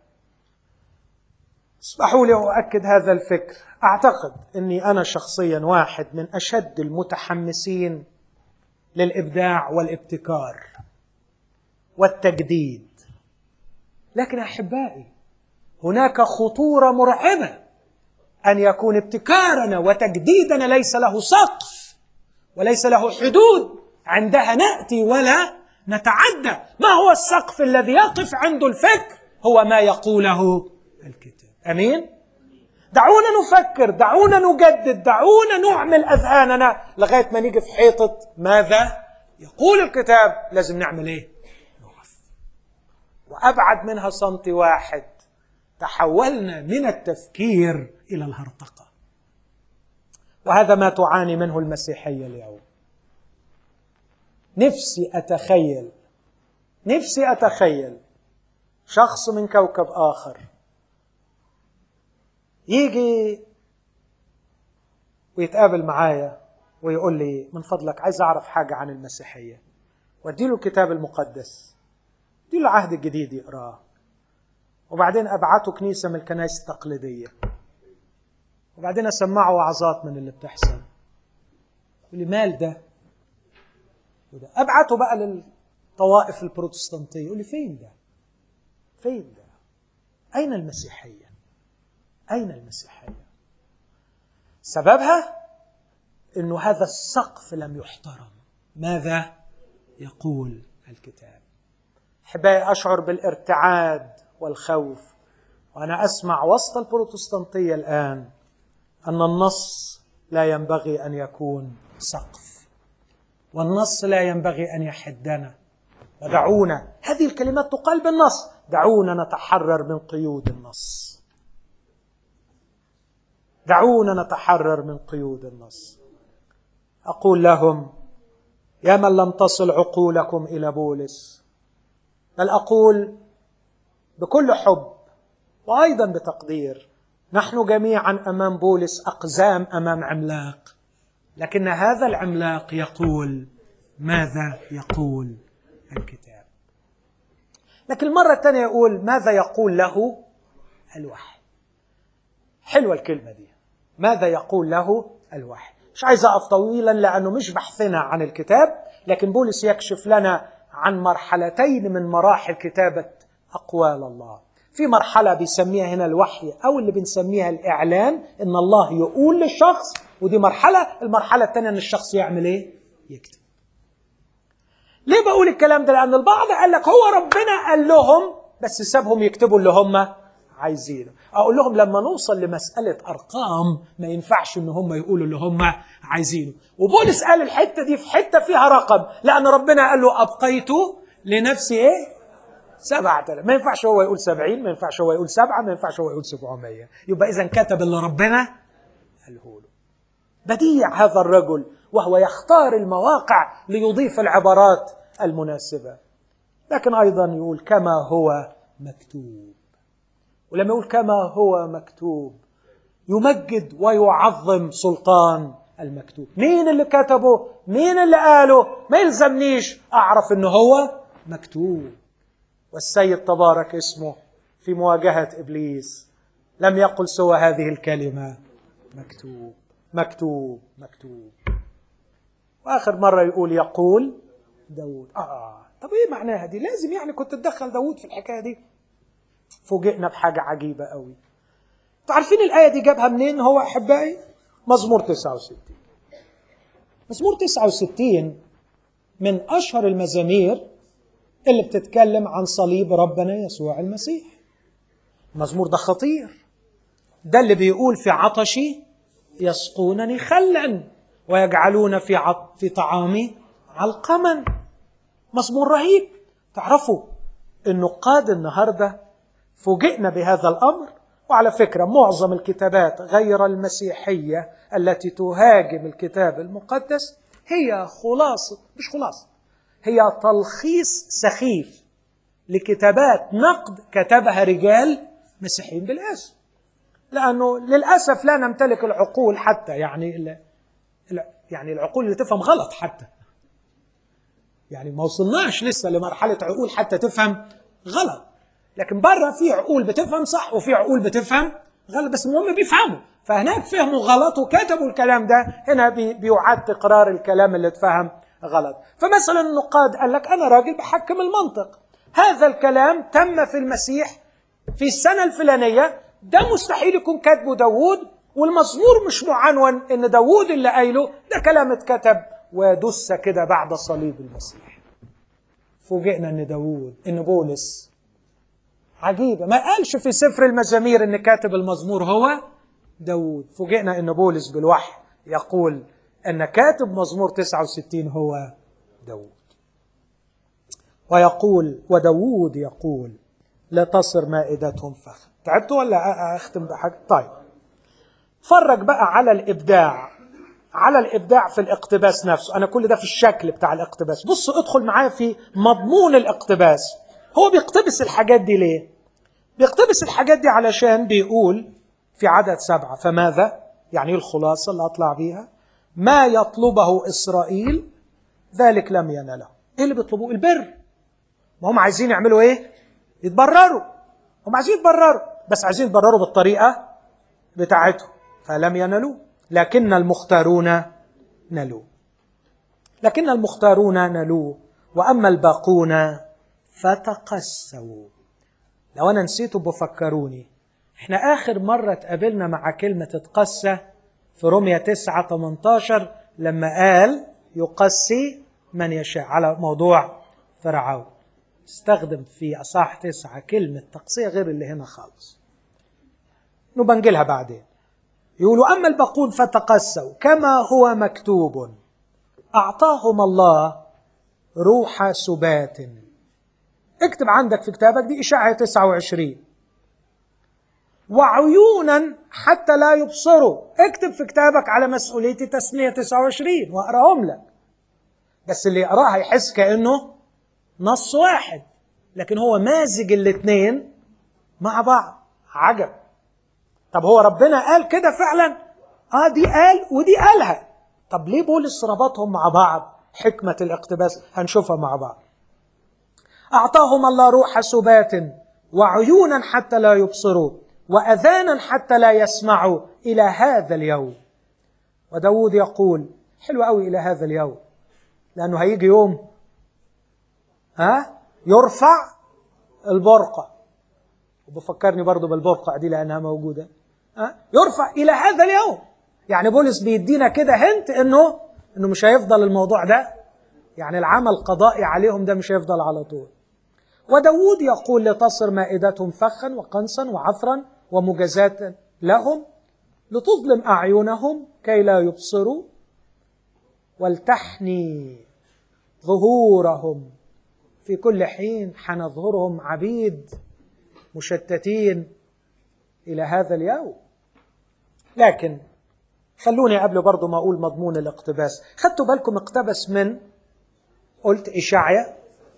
اسمحوا لي اؤكد هذا الفكر اعتقد اني انا شخصيا واحد من اشد المتحمسين للابداع والابتكار والتجديد لكن احبائي هناك خطوره مرعبه ان يكون ابتكارنا وتجديدنا ليس له سقف وليس له حدود عندها ناتي ولا نتعدى ما هو السقف الذي يقف عنده الفكر هو ما يقوله الكتاب امين دعونا نفكر دعونا نجدد دعونا نعمل اذهاننا لغايه ما نيجي في حيطه ماذا يقول الكتاب لازم نعمل ايه نقف وابعد منها سنتي واحد تحولنا من التفكير الى الهرطقه وهذا ما تعاني منه المسيحيه اليوم نفسي اتخيل نفسي اتخيل شخص من كوكب اخر يجي ويتقابل معايا ويقول لي من فضلك عايز اعرف حاجه عن المسيحيه واديله الكتاب المقدس اديله العهد الجديد يقراه وبعدين ابعته كنيسه من الكنائس التقليديه وبعدين اسمعه وعظات من اللي بتحصل يقول لي مال ده وده ابعته بقى للطوائف البروتستانتيه يقول لي فين ده فين ده اين المسيحيه اين المسيحيه سببها انه هذا السقف لم يحترم ماذا يقول الكتاب احبائي اشعر بالارتعاد والخوف وانا اسمع وسط البروتستانتيه الان ان النص لا ينبغي ان يكون سقف والنص لا ينبغي ان يحدنا ودعونا هذه الكلمات تقال بالنص دعونا نتحرر من قيود النص دعونا نتحرر من قيود النص اقول لهم يا من لم تصل عقولكم الى بولس بل اقول بكل حب وايضا بتقدير نحن جميعا امام بولس اقزام امام عملاق لكن هذا العملاق يقول ماذا يقول الكتاب لكن المره الثانيه يقول ماذا يقول له الوحي حلوه الكلمه دي ماذا يقول له الوحي مش عايز اقف طويلا لانه مش بحثنا عن الكتاب لكن بولس يكشف لنا عن مرحلتين من مراحل كتابه اقوال الله في مرحله بيسميها هنا الوحي او اللي بنسميها الاعلان ان الله يقول للشخص ودي مرحله المرحله الثانيه ان الشخص يعمل ايه يكتب ليه بقول الكلام ده لان البعض قال لك هو ربنا قال لهم بس سابهم يكتبوا اللي هم عايزينه اقول لهم لما نوصل لمساله ارقام ما ينفعش ان هم يقولوا اللي هم عايزينه وبولس قال الحته دي في حته فيها رقم لان ربنا قال له ابقيت لنفسي ايه سبعة آلاف ما ينفعش هو يقول سبعين ما ينفعش هو يقول سبعة ما ينفعش هو يقول سبعمية يبقى إذا كتب اللي ربنا قاله له بديع هذا الرجل وهو يختار المواقع ليضيف العبارات المناسبة لكن أيضا يقول كما هو مكتوب ولما يقول كما هو مكتوب يمجد ويعظم سلطان المكتوب مين اللي كتبه مين اللي قاله ما يلزمنيش اعرف انه هو مكتوب والسيد تبارك اسمه في مواجهه ابليس لم يقل سوى هذه الكلمه مكتوب مكتوب مكتوب واخر مره يقول يقول داود اه طب ايه معناها دي لازم يعني كنت تدخل داود في الحكايه دي فوجئنا بحاجة عجيبة قوي عارفين الآية دي جابها منين هو أحبائي مزمور 69 مزمور 69 من أشهر المزامير اللي بتتكلم عن صليب ربنا يسوع المسيح المزمور ده خطير ده اللي بيقول في عطشي يسقونني خلا ويجعلون في عط في طعامي علقما مزمور رهيب تعرفوا انه قاد النهارده فوجئنا بهذا الامر وعلى فكره معظم الكتابات غير المسيحيه التي تهاجم الكتاب المقدس هي خلاصه مش خلاصه هي تلخيص سخيف لكتابات نقد كتبها رجال مسيحيين بالاسم لانه للاسف لا نمتلك العقول حتى يعني ال... يعني العقول اللي تفهم غلط حتى يعني ما وصلناش لسه لمرحله عقول حتى تفهم غلط لكن بره في عقول بتفهم صح وفي عقول بتفهم غلط بس المهم بيفهموا فهناك فهموا غلط وكتبوا الكلام ده هنا بي بيعاد تكرار الكلام اللي اتفهم غلط فمثلا النقاد قال لك انا راجل بحكم المنطق هذا الكلام تم في المسيح في السنه الفلانيه ده مستحيل يكون كاتبه داوود والمزمور مش معنون ان داوود اللي قايله ده كلام اتكتب ودس كده بعد صليب المسيح فوجئنا ان داوود ان بولس عجيبة ما قالش في سفر المزامير ان كاتب المزمور هو داود فوجئنا ان بولس بالوحي يقول ان كاتب مزمور 69 هو داود ويقول وداود يقول لا تصر مائدتهم فخ تعبتوا ولا اختم بحاجة طيب فرج بقى على الابداع على الابداع في الاقتباس نفسه انا كل ده في الشكل بتاع الاقتباس بص ادخل معايا في مضمون الاقتباس هو بيقتبس الحاجات دي ليه بيقتبس الحاجات دي علشان بيقول في عدد سبعة فماذا يعني الخلاصة اللي أطلع بيها ما يطلبه إسرائيل ذلك لم ينله إيه اللي بيطلبوه البر ما هم عايزين يعملوا إيه يتبرروا هم عايزين يتبرروا بس عايزين يتبرروا بالطريقة بتاعتهم فلم ينلوه لكن المختارون نلوه لكن المختارون نلوه وأما الباقون فتقسوا لو أنا نسيته بفكروني احنا آخر مرة اتقابلنا مع كلمة اتقسى في رومية 9 18 لما قال يقسي من يشاء على موضوع فرعون استخدم في أصح تسعة كلمة تقسية غير اللي هنا خالص نبقى نجيلها بعدين يقولوا أما الباقون فتقسوا كما هو مكتوب أعطاهم الله روح سبات اكتب عندك في كتابك دي إشاعة 29 وعيونا حتى لا يبصروا اكتب في كتابك على مسؤوليتي تسمية 29 واقراهم لك بس اللي يقراها يحس كأنه نص واحد لكن هو مازج الاثنين مع بعض عجب طب هو ربنا قال كده فعلا اه دي قال ودي قالها طب ليه بولس ربطهم مع بعض حكمة الاقتباس هنشوفها مع بعض أعطاهم الله روح سبات وعيونا حتى لا يبصروا وأذانا حتى لا يسمعوا إلى هذا اليوم وداود يقول حلو قوي إلى هذا اليوم لأنه هيجي يوم ها يرفع البرقع وبفكرني برضو بالبرقع دي لأنها موجودة ها يرفع إلى هذا اليوم يعني بولس بيدينا كده هنت إنه إنه مش هيفضل الموضوع ده يعني العمل القضائي عليهم ده مش هيفضل على طول وداود يقول لتصر مائدتهم فخا وقنصا وعثرا ومجازاة لهم لتظلم أعينهم كي لا يبصروا ولتحني ظهورهم في كل حين حنظهرهم عبيد مشتتين إلى هذا اليوم لكن خلوني قبل برضو ما أقول مضمون الاقتباس خدتوا بالكم اقتبس من قلت إشاعية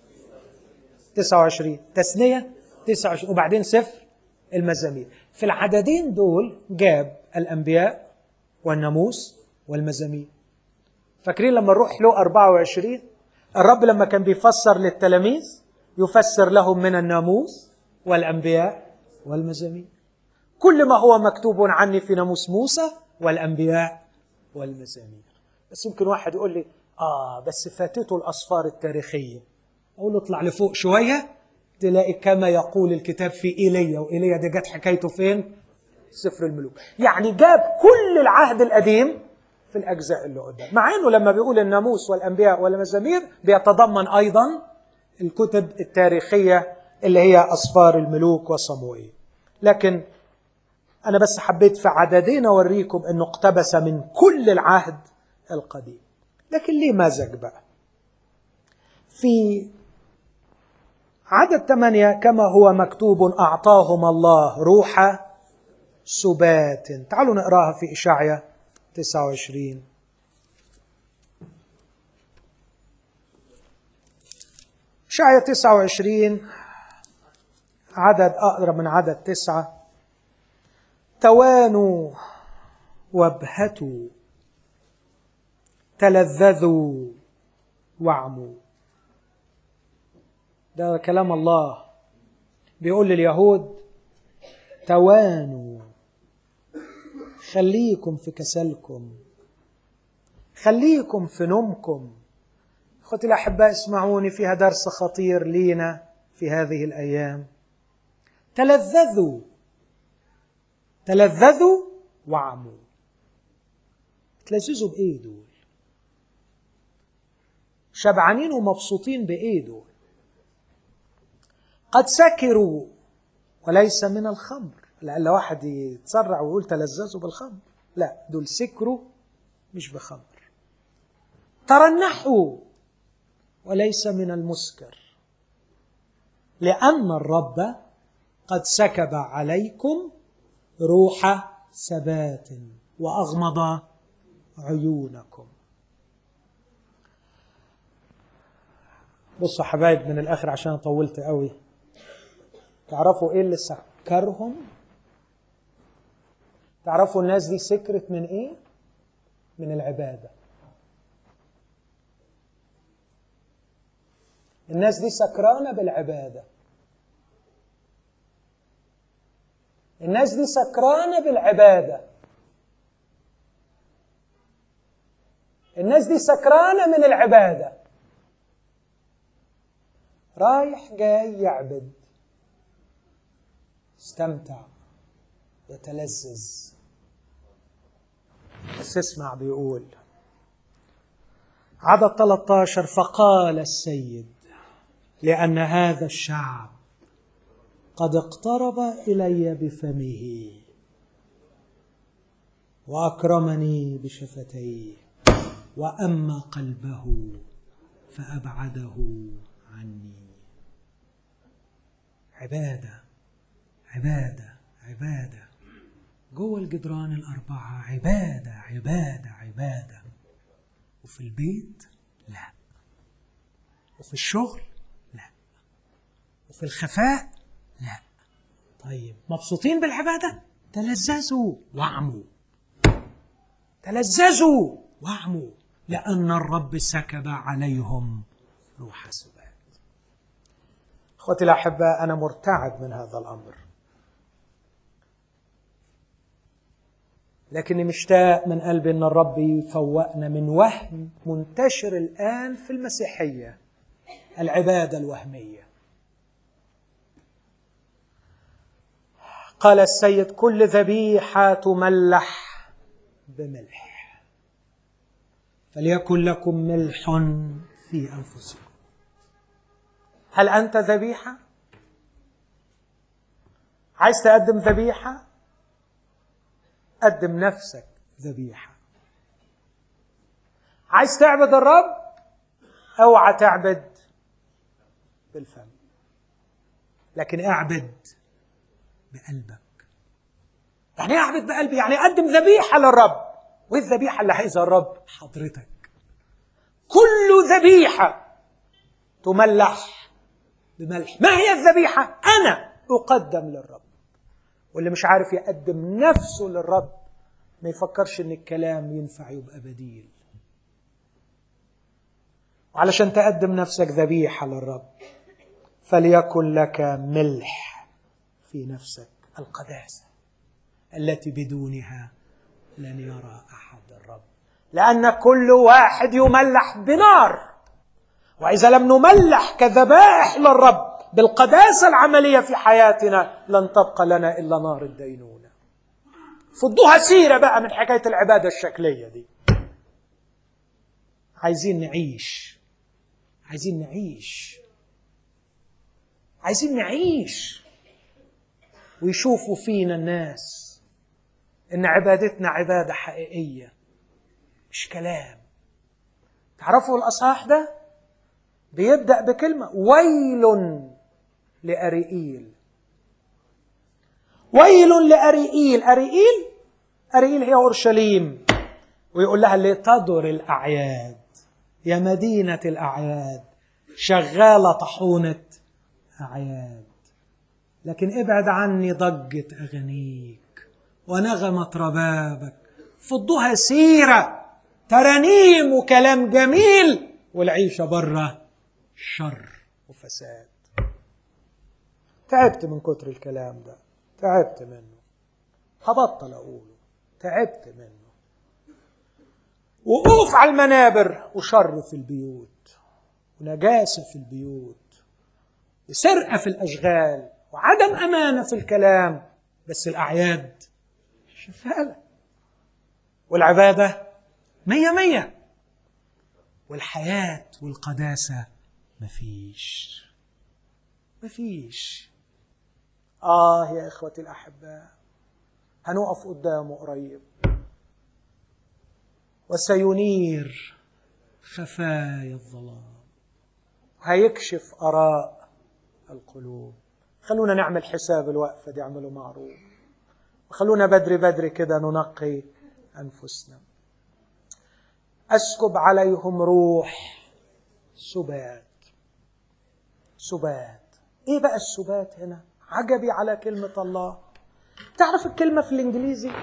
29 تثنية 29 وبعدين سفر المزامير في العددين دول جاب الأنبياء والناموس والمزامير فاكرين لما نروح له 24 الرب لما كان بيفسر للتلاميذ يفسر لهم من الناموس والأنبياء والمزامير كل ما هو مكتوب عني في ناموس موسى والأنبياء والمزامير بس يمكن واحد يقول لي آه بس فاتته الأصفار التاريخية أقول له اطلع لفوق شوية تلاقي كما يقول الكتاب في إيليا وإيليا دي جت حكايته فين؟ سفر الملوك يعني جاب كل العهد القديم في الأجزاء اللي قدام مع أنه لما بيقول الناموس والأنبياء والمزامير بيتضمن أيضا الكتب التاريخية اللي هي أصفار الملوك وصموئيل لكن أنا بس حبيت في عددين أوريكم أنه اقتبس من كل العهد القديم لكن ليه مزج بقى في عدد ثمانية كما هو مكتوب أعطاهم الله روح سبات تعالوا نقراها في إشعيا 29 إشعيا 29 عدد أقرب من عدد تسعة توانوا وابهتوا تلذذوا وعموا ده كلام الله بيقول لليهود توانوا خليكم في كسلكم خليكم في نومكم اخوتي الاحباء اسمعوني فيها درس خطير لينا في هذه الايام تلذذوا تلذذوا وعموا تلذذوا بايه دول شبعانين ومبسوطين بايه دول قد سكروا وليس من الخمر لأن واحد يتسرع ويقول تلذذوا بالخمر لا دول سكروا مش بخمر ترنحوا وليس من المسكر لأن الرب قد سكب عليكم روح ثبات وأغمض عيونكم بصوا حبايب من الآخر عشان طولت قوي تعرفوا إيه اللي سكرهم تعرفوا الناس دي سكرت من إيه من العبادة الناس دي سكرانة بالعبادة الناس دي سكرانة بالعبادة الناس دي سكرانة من العبادة رايح جاي يعبد استمتع يتلذذ بس اسمع بيقول عدد 13 فقال السيد لأن هذا الشعب قد اقترب إلي بفمه وأكرمني بشفتيه وأما قلبه فأبعده عني عبادة عبادة عبادة جوه الجدران الأربعة عبادة عبادة عبادة وفي البيت لا وفي الشغل لا وفي الخفاء لا طيب مبسوطين بالعبادة تلذذوا واعموا تلذذوا واعموا لأن الرب سكب عليهم روح سبات اخوتي الاحباء انا مرتعب من هذا الامر لكني مشتاق من قلبي ان الرب يفوقنا من وهم منتشر الان في المسيحيه العباده الوهميه قال السيد كل ذبيحه تملح بملح فليكن لكم ملح في انفسكم هل انت ذبيحه عايز تقدم ذبيحه قدم نفسك ذبيحه عايز تعبد الرب اوعى تعبد بالفم لكن اعبد بقلبك يعني ايه اعبد بقلبي يعني اقدم ذبيحه للرب وايه الذبيحه اللي عايزها الرب حضرتك كل ذبيحه تملح بملح ما هي الذبيحه انا اقدم للرب واللي مش عارف يقدم نفسه للرب ما يفكرش ان الكلام ينفع يبقى بديل وعلشان تقدم نفسك ذبيحه للرب فليكن لك ملح في نفسك القداسه التي بدونها لن يرى احد الرب لان كل واحد يملح بنار واذا لم نملح كذبائح للرب بالقداسه العمليه في حياتنا لن تبقى لنا الا نار الدينونه فضوها سيره بقى من حكايه العباده الشكليه دي عايزين نعيش عايزين نعيش عايزين نعيش ويشوفوا فينا الناس ان عبادتنا عباده حقيقيه مش كلام تعرفوا الاصحاح ده بيبدا بكلمه ويل لاريئيل ويل لاريئيل اريئيل اريئيل هي اورشليم ويقول لها لتدر الاعياد يا مدينه الاعياد شغاله طحونه اعياد لكن ابعد عني ضجه اغانيك ونغمة ربابك فضوها سيرة ترانيم وكلام جميل والعيشة برة شر وفساد تعبت من كتر الكلام ده تعبت منه هبطل أقوله تعبت منه وقوف على المنابر وشر في البيوت ونجاسة في البيوت وسرقة في الأشغال وعدم أمانة في الكلام بس الأعياد شغالة والعبادة مية مية والحياة والقداسة مفيش مفيش آه يا إخوتي الأحباء هنقف قدامه قريب وسينير خفايا الظلام هيكشف آراء القلوب خلونا نعمل حساب الوقفة دي اعملوا معروف وخلونا بدري بدري كده ننقي أنفسنا أسكب عليهم روح سبات سبات ايه بقى السبات هنا عجبي على كلمة الله تعرف الكلمة في الإنجليزي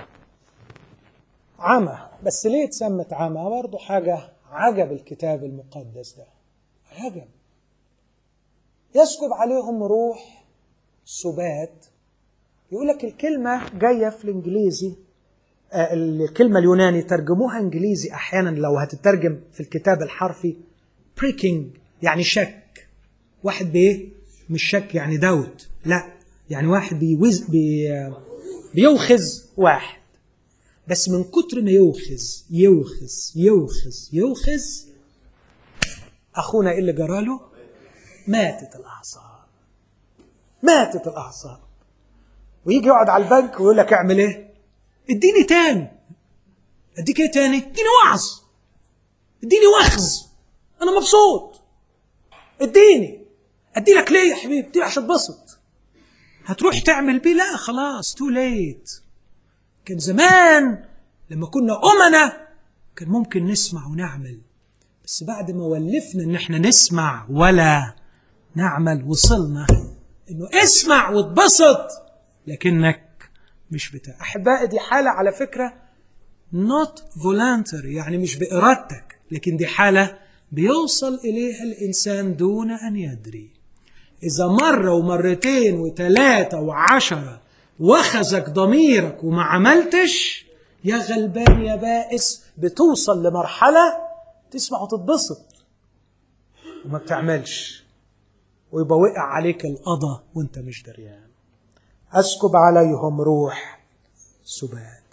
عمى بس ليه اتسمت عمى برضه حاجة عجب الكتاب المقدس ده عجب يسكب عليهم روح سبات يقول لك الكلمة جاية في الإنجليزي آه الكلمة اليوناني ترجموها إنجليزي أحيانا لو هتترجم في الكتاب الحرفي بريكنج يعني شك واحد بإيه؟ مش شك يعني داوت لا يعني واحد بيوز بي بيوخز واحد بس من كتر ما يوخز يوخز يوخز يوخز اخونا ايه اللي جراله ماتت الاعصاب ماتت الاعصاب ويجي يقعد على البنك ويقول لك اعمل ايه اديني تاني اديك ايه تاني اديني وعظ اديني وخز انا مبسوط اديني ادي لك ليه يا حبيبي ادي عشان تبسط هتروح تعمل بيه لا خلاص تو ليت كان زمان لما كنا أمنا كان ممكن نسمع ونعمل بس بعد ما ولفنا ان احنا نسمع ولا نعمل وصلنا انه اسمع واتبسط لكنك مش بتاع احبائي دي حاله على فكره not voluntary يعني مش بارادتك لكن دي حاله بيوصل اليها الانسان دون ان يدري اذا مره ومرتين وثلاثه وعشره وخزك ضميرك وما عملتش يا غلبان يا بائس بتوصل لمرحله تسمع وتتبسط وما بتعملش ويبقى وقع عليك القضا وانت مش دريان اسكب عليهم روح سبات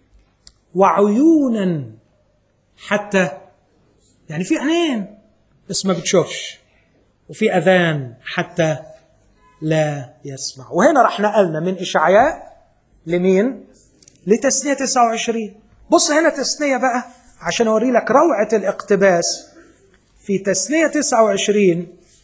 وعيونا حتى يعني في عينين بس ما بتشوفش وفي اذان حتى لا يسمع وهنا راح نقلنا من اشعياء لمين لتثنيه 29 بص هنا تثنيه بقى عشان اوري لك روعه الاقتباس في تثنيه 29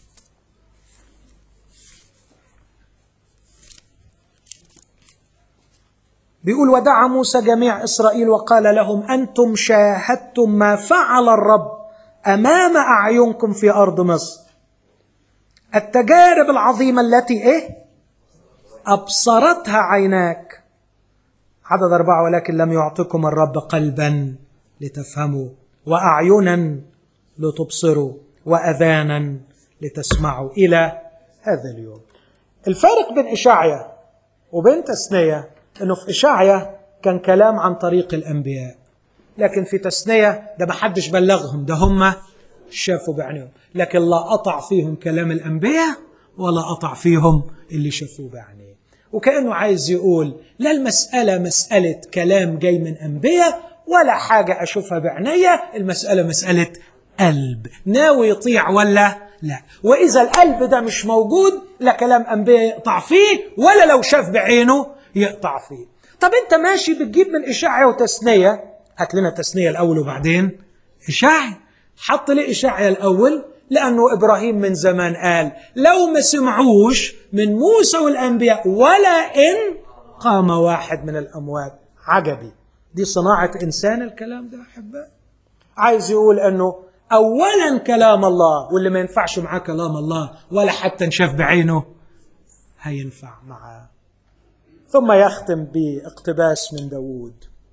بيقول ودعا موسى جميع اسرائيل وقال لهم انتم شاهدتم ما فعل الرب امام اعينكم في ارض مصر التجارب العظيمه التي ايه ابصرتها عيناك عدد اربعه ولكن لم يعطكم الرب قلبا لتفهموا واعينا لتبصروا واذانا لتسمعوا الى هذا اليوم الفارق بين اشعيا وبين تثنيه انه في اشعيا كان كلام عن طريق الانبياء لكن في تثنيه ده ما حدش بلغهم ده هم شافوا بعينهم لكن لا قطع فيهم كلام الانبياء ولا قطع فيهم اللي شافوه بعينيه وكانه عايز يقول لا المساله مساله كلام جاي من انبياء ولا حاجه اشوفها بعينيا المساله مساله قلب ناوي يطيع ولا لا واذا القلب ده مش موجود لا كلام انبياء يقطع فيه ولا لو شاف بعينه يقطع فيه طب انت ماشي بتجيب من اشعيا وتثنيه هات لنا تثنيه الاول وبعدين اشعيا حط لي اشعيا الاول لانه ابراهيم من زمان قال لو ما سمعوش من موسى والانبياء ولا ان قام واحد من الاموات عجبي دي صناعه انسان الكلام ده احبائي عايز يقول انه اولا كلام الله واللي ما ينفعش معاه كلام الله ولا حتى نشاف بعينه هينفع معاه ثم يختم باقتباس من داوود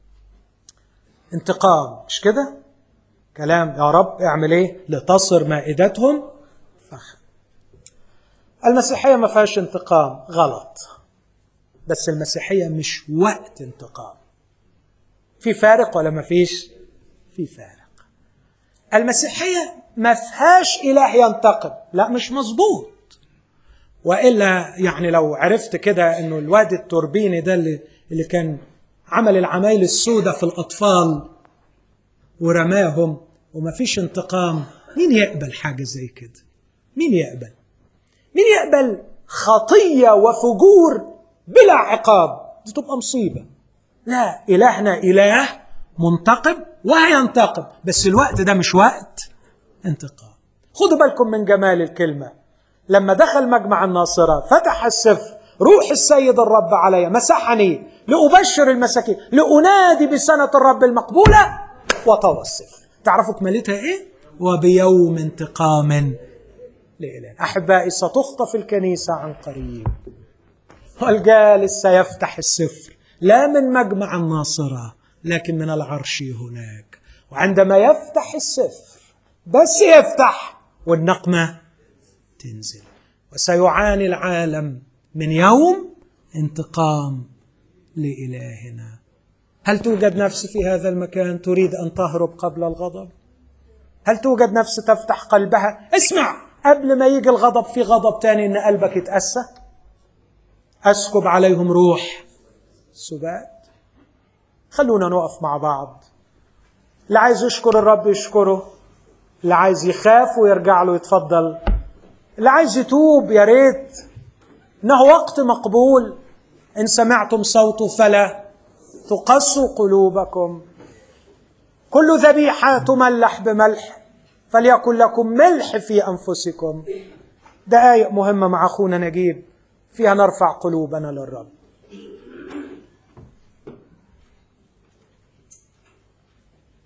انتقام مش كده كلام يا رب اعمل ايه لتصر مائدتهم فخ المسيحيه ما فيهاش انتقام غلط بس المسيحيه مش وقت انتقام في فارق ولا ما فيش في فارق المسيحيه ما فيهاش اله ينتقم لا مش مظبوط والا يعني لو عرفت كده انه الواد التوربيني ده اللي اللي كان عمل العمايل السوداء في الاطفال ورماهم وما فيش انتقام مين يقبل حاجه زي كده مين يقبل مين يقبل خطيه وفجور بلا عقاب دي تبقى مصيبة لا إلهنا إله منتقم وهينتقم بس الوقت ده مش وقت انتقام خدوا بالكم من جمال الكلمة لما دخل مجمع الناصرة فتح السفر روح السيد الرب علي مسحني لأبشر المساكين لأنادي بسنة الرب المقبولة وطوى السفر تعرفوا كمالتها إيه؟ وبيوم انتقام لإله أحبائي ستخطف الكنيسة عن قريب والجالس سيفتح السفر لا من مجمع الناصرة لكن من العرش هناك وعندما يفتح السفر بس يفتح والنقمة تنزل وسيعاني العالم من يوم انتقام لإلهنا هل توجد نفس في هذا المكان تريد أن تهرب قبل الغضب؟ هل توجد نفس تفتح قلبها؟ اسمع قبل ما يجي الغضب في غضب تاني إن قلبك يتأسى أسكب عليهم روح سبات خلونا نقف مع بعض اللي عايز يشكر الرب يشكره اللي عايز يخاف ويرجع له يتفضل اللي عايز يتوب يا ريت انه وقت مقبول ان سمعتم صوته فلا تقسوا قلوبكم كل ذبيحه تملح بملح فليكن لكم ملح في انفسكم دقائق مهمه مع اخونا نجيب فيها نرفع قلوبنا للرب